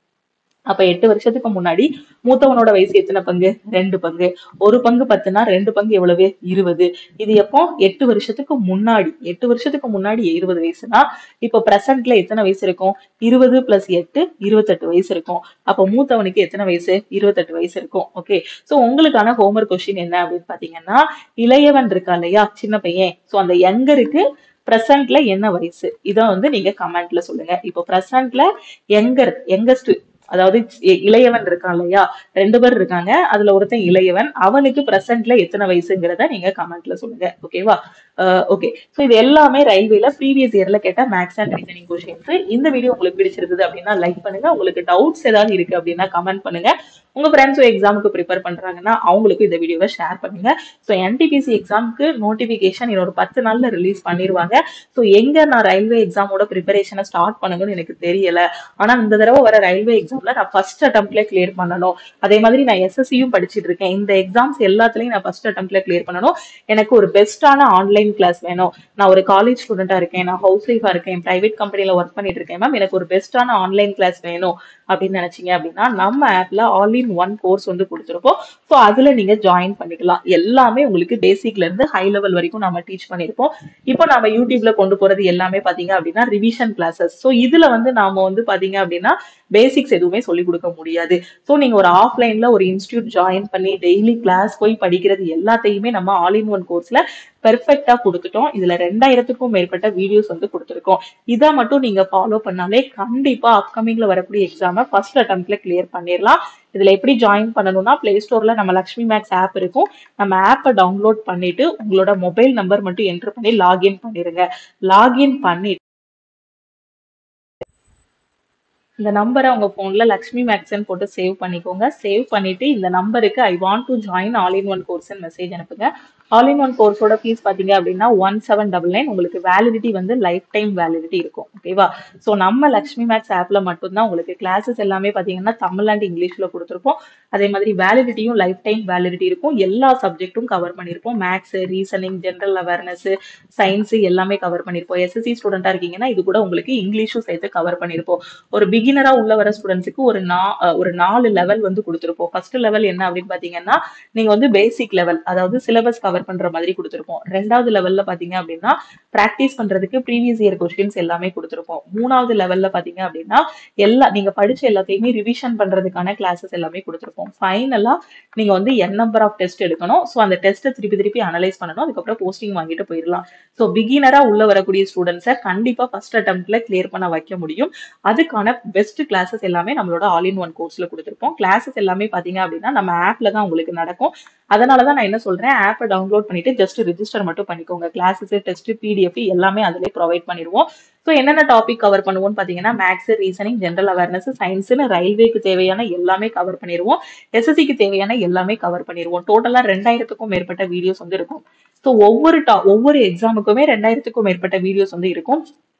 அப்ப எட்டு வருஷத்துக்கு முன்னாடி மூத்தவனோட வயசு எத்தனை பங்கு ரெண்டு பங்கு ஒரு பங்கு பத்துனா ரெண்டு பங்கு எவ்வளவு இருபது இது எப்போ எட்டு வருஷத்துக்கு முன்னாடி எட்டு வருஷத்துக்கு முன்னாடி இருபது வயசுனா இப்போ பிரசன்ட்ல எத்தனை வயசு இருக்கும் இருபது பிளஸ் எட்டு இருபத்தெட்டு வயசு இருக்கும் அப்போ மூத்தவனுக்கு எத்தனை வயசு இருபத்தெட்டு வயசு இருக்கும் ஓகே சோ உங்களுக்கான ஹோம்ஒர்க் கொஸ்டின் என்ன அப்படின்னு பாத்தீங்கன்னா இளையவன் இருக்கா இல்லையா சின்ன பையன் சோ அந்த யங்கருக்கு பிரசன்ட்ல என்ன வயசு இதை வந்து நீங்க கமெண்ட்ல சொல்லுங்க இப்போ பிரசன்ட்ல யங்கர் யங்கஸ்ட் அதாவது இ- இளையவன் இருக்கான் இல்லையா ரெண்டு பேர் இருக்காங்க அதுல ஒருத்தன் இளையவன் அவனுக்கு பிரசன்ட்ல எத்தனை வயசுங்கிறத நீங்க கமெண்ட்ல சொல்லுங்க ஓகேவா ஓகே ஸோ இது எல்லாமே ரயில்வேல ப்ரீவியஸ் இயர்ல கேட்ட மேக்ஸ் அண்ட் ரீசனிங் கொஸ்டின்ஸ் இந்த வீடியோ உங்களுக்கு பிடிச்சிருந்தது அப்படின்னா லைக் பண்ணுங்க உங்களுக்கு டவுட்ஸ் ஏதாவது இருக்கு அப்படின்னா கமெண்ட் பண்ணுங்க உங்க ஃப்ரெண்ட்ஸ் எக்ஸாமுக்கு ப்ரிப்பேர் பண்றாங்கன்னா அவங்களுக்கு இந்த வீடியோவை ஷேர் பண்ணுங்க ஸோ என்டிபிசி எக்ஸாமுக்கு நோட்டிபிகேஷன் இன்னொரு பத்து நாள்ல ரிலீஸ் பண்ணிடுவாங்க ஸோ எங்க நான் ரயில்வே எக்ஸாமோட ப்ரிப்பரேஷனை ஸ்டார்ட் பண்ணுங்கன்னு எனக்கு தெரியல ஆனா இந்த தடவை வர ரயில்வே எக்ஸாம்ல நான் ஃபர்ஸ்ட் அட்டம்ப்ட்ல கிளியர் பண்ணணும் அதே மாதிரி நான் எஸ்எஸ்சியும் படிச்சிட்டு இருக்கேன் இந்த எக்ஸாம்ஸ் எல்லாத்துலயும் நான் ஃபர்ஸ்ட் அட்டம்ப்ட்ல கிளியர் பண்ணணும் எனக்கு ஒரு பெஸ்ட்டான ஆன்லைன் கிளாஸ் வேணும் நான் ஒரு காலேஜ் ஸ்டூடெண்டா இருக்கேன் நான் ஹவுஸ் ஒய்ஃபா இருக்கேன் பிரைவேட் கம்பெனில ஒர்க் பண்ணிட்டு இருக்கேன் மேம் எனக்கு ஒரு பெஸ்ட்டான ஆன்லைன் கிளாஸ் வேணும் அப்படின்னு நினைச்சீங்க அப்படின்னா நம்ம ஆப்ல ஆல் இன் ஒன் கோர்ஸ் வந்து கொடுத்துருக்கோம் ஸோ அதுல நீங்க ஜாயின் பண்ணிக்கலாம் எல்லாமே உங்களுக்கு பேசிக்ல இருந்து ஹை லெவல் வரைக்கும் நம்ம டீச் பண்ணியிருப்போம் இப்போ நம்ம யூடியூப்ல கொண்டு போறது எல்லாமே பாத்தீங்க அப்படின்னா ரிவிஷன் கிளாஸஸ் ஸோ இதுல வந்து நாம வந்து பாத்தீங்க அப்படின்னா பேசிக்ஸ் எதுவுமே சொல்லி கொடுக்க முடியாது ஸோ நீங்க ஒரு ஆஃப்லைன்ல ஒரு இன்ஸ்டியூட் ஜாயின் பண்ணி டெய்லி கிளாஸ் போய் படிக்கிறது எல்லாத்தையுமே நம்ம ஆல் இன் ஒன் கோர்ஸ்ல பெர்ஃபெக்டா கொடுத்துட்டோம் இதுல ரெண்டாயிரத்துக்கும் மேற்பட்ட வீடியோஸ் வந்து கொடுத்துருக்கோம் இதை மட்டும் நீங்க ஃபாலோ பண்ணாலே கண்டிப்பா அப்கமிங்ல வரக்கூடிய எக்ஸாமை ஃபர்ஸ்ட் அட்டம்ப்ட்ல கிளியர் பண்ணிடலாம் இதுல எப்படி ஜாயின் பண்ணணும்னா பிளே ஸ்டோர்ல நம்ம லக்ஷ்மி மேக்ஸ் ஆப் இருக்கும் நம்ம ஆப்பை டவுன்லோட் பண்ணிட்டு உங்களோட மொபைல் நம்பர் மட்டும் என்டர் பண்ணி லாகின் பண்ணிருங்க லாகின் பண்ணி இந்த நம்பரை உங்க போன்ல லக்ஷ்மி மேக்ஸ்ன்னு போட்டு சேவ் பண்ணிக்கோங்க சேவ் பண்ணிட்டு இந்த நம்பருக்கு I want to join all in one course message அனுப்புங்க ஆல் இன் ஒன் கோர்ஸோட ஃபீஸ் பாத்தீங்க அப்படின்னா ஒன் செவன் டபுள் நைன் உங்களுக்கு வேலிடிட்டி வந்து லைஃப் டைம் வேலிடிட்டி இருக்கும் ஓகேவா ஸோ நம்ம லக்ஷ்மி மேக்ஸ் ஆப்ல மட்டும்தான் உங்களுக்கு கிளாஸஸ் எல்லாமே பாத்தீங்கன்னா தமிழ் அண்ட் இங்கிலீஷ்ல கொடுத்துருப்போம் அதே மாதிரி வேலிடிட்டியும் லைஃப் டைம் வேலிடிட்டி இருக்கும் எல்லா சப்ஜெக்ட்டும் கவர் பண்ணியிருப்போம் maths reasoning general awareness science எல்லாமே கவர் பண்ணியிருப்போம் எஸ்எஸ்சி ஸ்டூடெண்டா இருக்கீங்கன்னா இது கூட உங்களுக்கு இங்கிலீஷும் சேர்த்து கவர் பண்ணியிருப்போம் ஒரு பிகினரா உள்ள வர ஸ்டூடெண்ட்ஸுக்கு ஒரு நா அஹ் ஒரு நாலு லெவல் வந்து கொடுத்துருப்போம் ஃபர்ஸ்ட் லெவல் என்ன அப்படின்னு பாத்தீங்கன்னா நீங்க வந்து பேசிக் லெவல் அதாவது சிலபஸ் கவர் பண்ற மாதிரி கொடுத்துருப்போம் ரெண்டாவது லெவல்ல பாத்தீங்க அப்படின்னா பிராக்டிஸ் பண்றதுக்கு ப்ரீவியஸ் இயர் கொஸ்டின்ஸ் எல்லாமே கொடுத்துருப்போம் மூணாவது லெவல்ல பாத்தீங்க அப்படின்னா எல்லா நீங்க படிச்ச எல்லாத்தையுமே ரிவிஷன் பண்றதுக்கான கிளாஸஸ் எல்லாமே கொடுத்துருப்போம் ஃபைனலா நீங்க வந்து என் நம்பர் ஆஃப் டெஸ்ட் எடுக்கணும் ஸோ அந்த டெஸ்ட்டை திருப்பி திருப்பி அனலைஸ் பண்ணணும் அதுக்கப்புறம் போஸ்டிங் வாங்கிட்டு போயிடலாம் ஸோ பிகினரா உள்ள வரக்கூடிய ஸ்டூடெண்ட்ஸை கண்டிப்பா ஃபர்ஸ்ட் அட்டம்ப்ட்ல கிளியர் பண்ண வைக்க முடியும் அதுக்கான பெஸ்ட் கிளாஸஸ் எல்லாமே நம்மளோட ஆல் இன் ஒன் கோர்ஸ்ல கொடுத்துருப்போம் கிளாஸஸ் எல்லாமே பாத்தீங்க அப்படின்னா நம்ம ஆப்ல தான் உங்களுக்கு நடக்கும் அதனால தான் நான் என்ன சொல்றேன் ஆப்பை டவுன்லோட் பண்ணிட்டு ஜஸ்ட் ரிஜிஸ்டர் மட்டும் பண்ணிக்கோங்க கிளாஸஸ் டெஸ்ட் பிடிஎஃப் எல்லாமே அதிலே ப்ரொவைட் பண்ணிடுவோம் ஸோ என்னென்ன டாபிக் கவர் பண்ணுவோம்னு பார்த்தீங்கன்னா மேக்ஸ் ரீசனிங் ஜென்ரல் அவேர்னஸ் சயின்ஸ்னு ரயில்வேக்கு தேவையான எல்லாமே கவர் பண்ணிடுவோம் எஸ்எஸ்சிக்கு தேவையான எல்லாமே கவர் பண்ணிடுவோம் டோட்டலாக ரெண்டாயிரத்துக்கும் மேற்பட்ட வீடியோஸ் வந்து இருக்கும் ஸோ ஒவ்வொரு டா ஒவ்வொரு எக்ஸாமுக்குமே ரெண்டாயிரத்துக்கும் மேற்பட்ட வீடியோஸ் வந்து இருக்கும்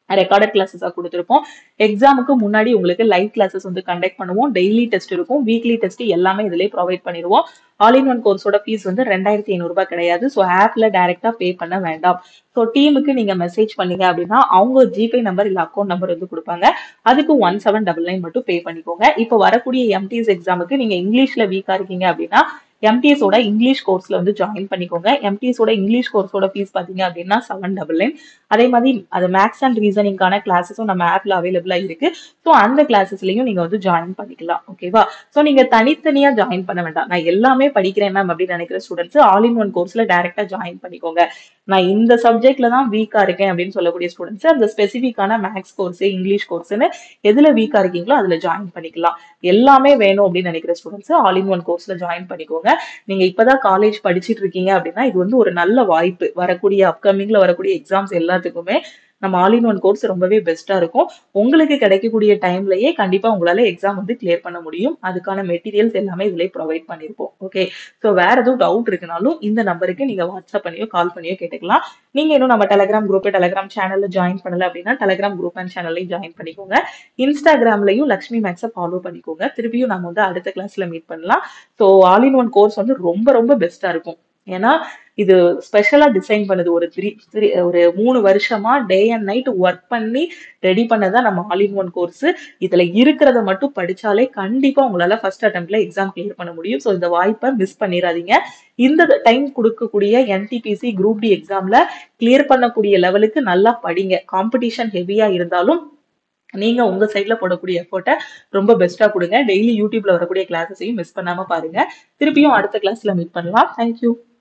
ரெக்கார்டட் கிளாஸஸாக கொடுத்துருப்போம் எக்ஸாமுக்கு முன்னாடி உங்களுக்கு லைவ் கிளாஸஸ் வந்து கண்டக்ட் பண்ணுவோம் டெய்லி டெஸ்ட் இருக்கும் வீக்லி டெஸ்ட் எல்லாமே இதிலே ப்ரொவைட் பண்ணிடுவோம் ஆல் இன் ஒன் கோர்ஸோட ஃபீஸ் வந்து ரெண்டாயிரத்தி ஐநூறுரூபா கிடையாது ஸோ ஆப்ல டைரக்டா பே பண்ண வேண்டாம் ஸோ டீமுக்கு நீங்க மெசேஜ் பண்ணீங்க அப்படின்னா அவங்க ஜிபே நம்பர் இல்லை அக்கௌண்ட் நம்பர் வந்து கொடுப்பாங்க அதுக்கு ஒன் செவன் டபுள் நைன் மட்டும் பே பண்ணிக்கோங்க இப்போ வரக்கூடிய எம்டிஎஸ் எக்ஸாமுக்கு நீங்க இங்கிலீஷ்ல வீக்கா இருக்கீங்க அப்படின்னா MTS ஓட இங்கிலீஷ் கோர்ஸ்ல வந்து ஜாயின் பண்ணிக்கோங்க MTS ஓட இங்கிலீஷ் கோர்ஸோட ஃபீஸ் பாத்தீங்க அப்படின்னா செவன் டபுள் நைன் அதே மாதிரி அது மேக்ஸ் அண்ட் ரீசனிங்கான கிளாஸஸும் நம்ம ஆப்ல அவைலபிளா இருக்கு ஸோ அந்த கிளாஸஸ்லயும் நீங்க வந்து ஜாயின் பண்ணிக்கலாம் ஓகேவா ஸோ நீங்க தனித்தனியா ஜாயின் பண்ண வேண்டாம் நான் எல்லாமே படிக்கிறேன் மேம் அப்படின்னு நினைக்கிற ஸ்டூடெண்ட்ஸ் ஆல் இன் ஒன் கோர்ஸ்ல டைரக்டா ஜாயின் பண்ணிக்கோங்க நான் இந்த சப்ஜெக்ட்ல தான் வீக்கா இருக்கேன் அப்படின்னு சொல்லக்கூடிய ஸ்டூடெண்ட்ஸ் அந்த ஸ்பெசிஃபிக்கான மேக்ஸ் கோர்ஸ் இங்கிலீஷ் கோர்ஸ்னு எதுல வீக்கா இருக்கீங்களோ அதுல ஜாயின் பண்ணிக்கலாம் எல்லாமே வேணும் அப்படின்னு நினைக்கிற ஸ்டூடெண்ட்ஸ் ஆல் இன் ஒன் கோர்ஸ்ல ஜாயின் பண்ணிக்கோங்க நீங்க இப்பதான் காலேஜ் படிச்சிட்டு இருக்கீங்க அப்படின்னா இது வந்து ஒரு நல்ல வாய்ப்பு வரக்கூடிய அப்கமிங்ல வரக்கூடிய எக்ஸாம்ஸ் எல்லாத்துக்குமே நம்ம ஆல் இன் ஒன் கோர்ஸ் ரொம்பவே பெஸ்டா இருக்கும் உங்களுக்கு கிடைக்கக்கூடிய டைம்லயே கண்டிப்பா உங்களால எக்ஸாம் வந்து கிளியர் பண்ண முடியும் அதுக்கான மெட்டீரியல்ஸ் எல்லாமே இதுலயே ப்ரொவைட் பண்ணிருப்போம் ஓகே ஸோ வேற எதுவும் டவுட் இருக்குனாலும் இந்த நம்பருக்கு நீங்க வாட்ஸ்அப் பண்ணியோ கால் பண்ணியோ கேட்டுக்கலாம் நீங்க இன்னும் நம்ம டெலிகிராம் குரூப் டெலிகிராம் சேனல்ல ஜாயின் பண்ணல அப்படின்னா டெலிகிராம் குரூப் அண்ட் சேனல்லையும் ஜாயின் பண்ணிக்கோங்க இன்ஸ்டாகிராம்லயும் லக்ஷ்மி மேக்ஸை ஃபாலோ பண்ணிக்கோங்க திருப்பியும் நம்ம வந்து அடுத்த கிளாஸ்ல மீட் பண்ணலாம் so all in one course வந்து ரொம்ப ரொம்ப பெஸ்டா இருக்கும் ஏன்னா இது ஸ்பெஷலா டிசைன் பண்ணுது ஒரு த்ரீ த்ரீ ஒரு மூணு வருஷமா டே அண்ட் நைட் ஒர்க் பண்ணி ரெடி பண்ணதான் நம்ம ஆல் இன் ஒன் கோர்ஸ் இதுல இருக்கிறத மட்டும் படிச்சாலே கண்டிப்பா உங்களால ஃபர்ஸ்ட் அட்டம்ப்ட்ல எக்ஸாம் கிளியர் பண்ண முடியும் ஸோ இந்த வாய்ப்பை மிஸ் பண்ணிடாதீங்க இந்த டைம் கொடுக்கக்கூடிய என்டிபிசி குரூப் டி எக்ஸாம்ல கிளியர் பண்ணக்கூடிய லெவலுக்கு நல்லா படிங்க காம்படிஷன் ஹெவியா இருந்தாலும் நீங்க உங்க சைட்ல போடக்கூடிய எஃபோர்ட்டை ரொம்ப பெஸ்டா கொடுங்க டெய்லி யூடியூப்ல வரக்கூடிய கிளாஸஸையும் மிஸ் பண்ணாம பாருங்க திருப்பியும் அடுத்த கிளாஸ்ல மீட் பண்ணலாம் தேங்க்யூ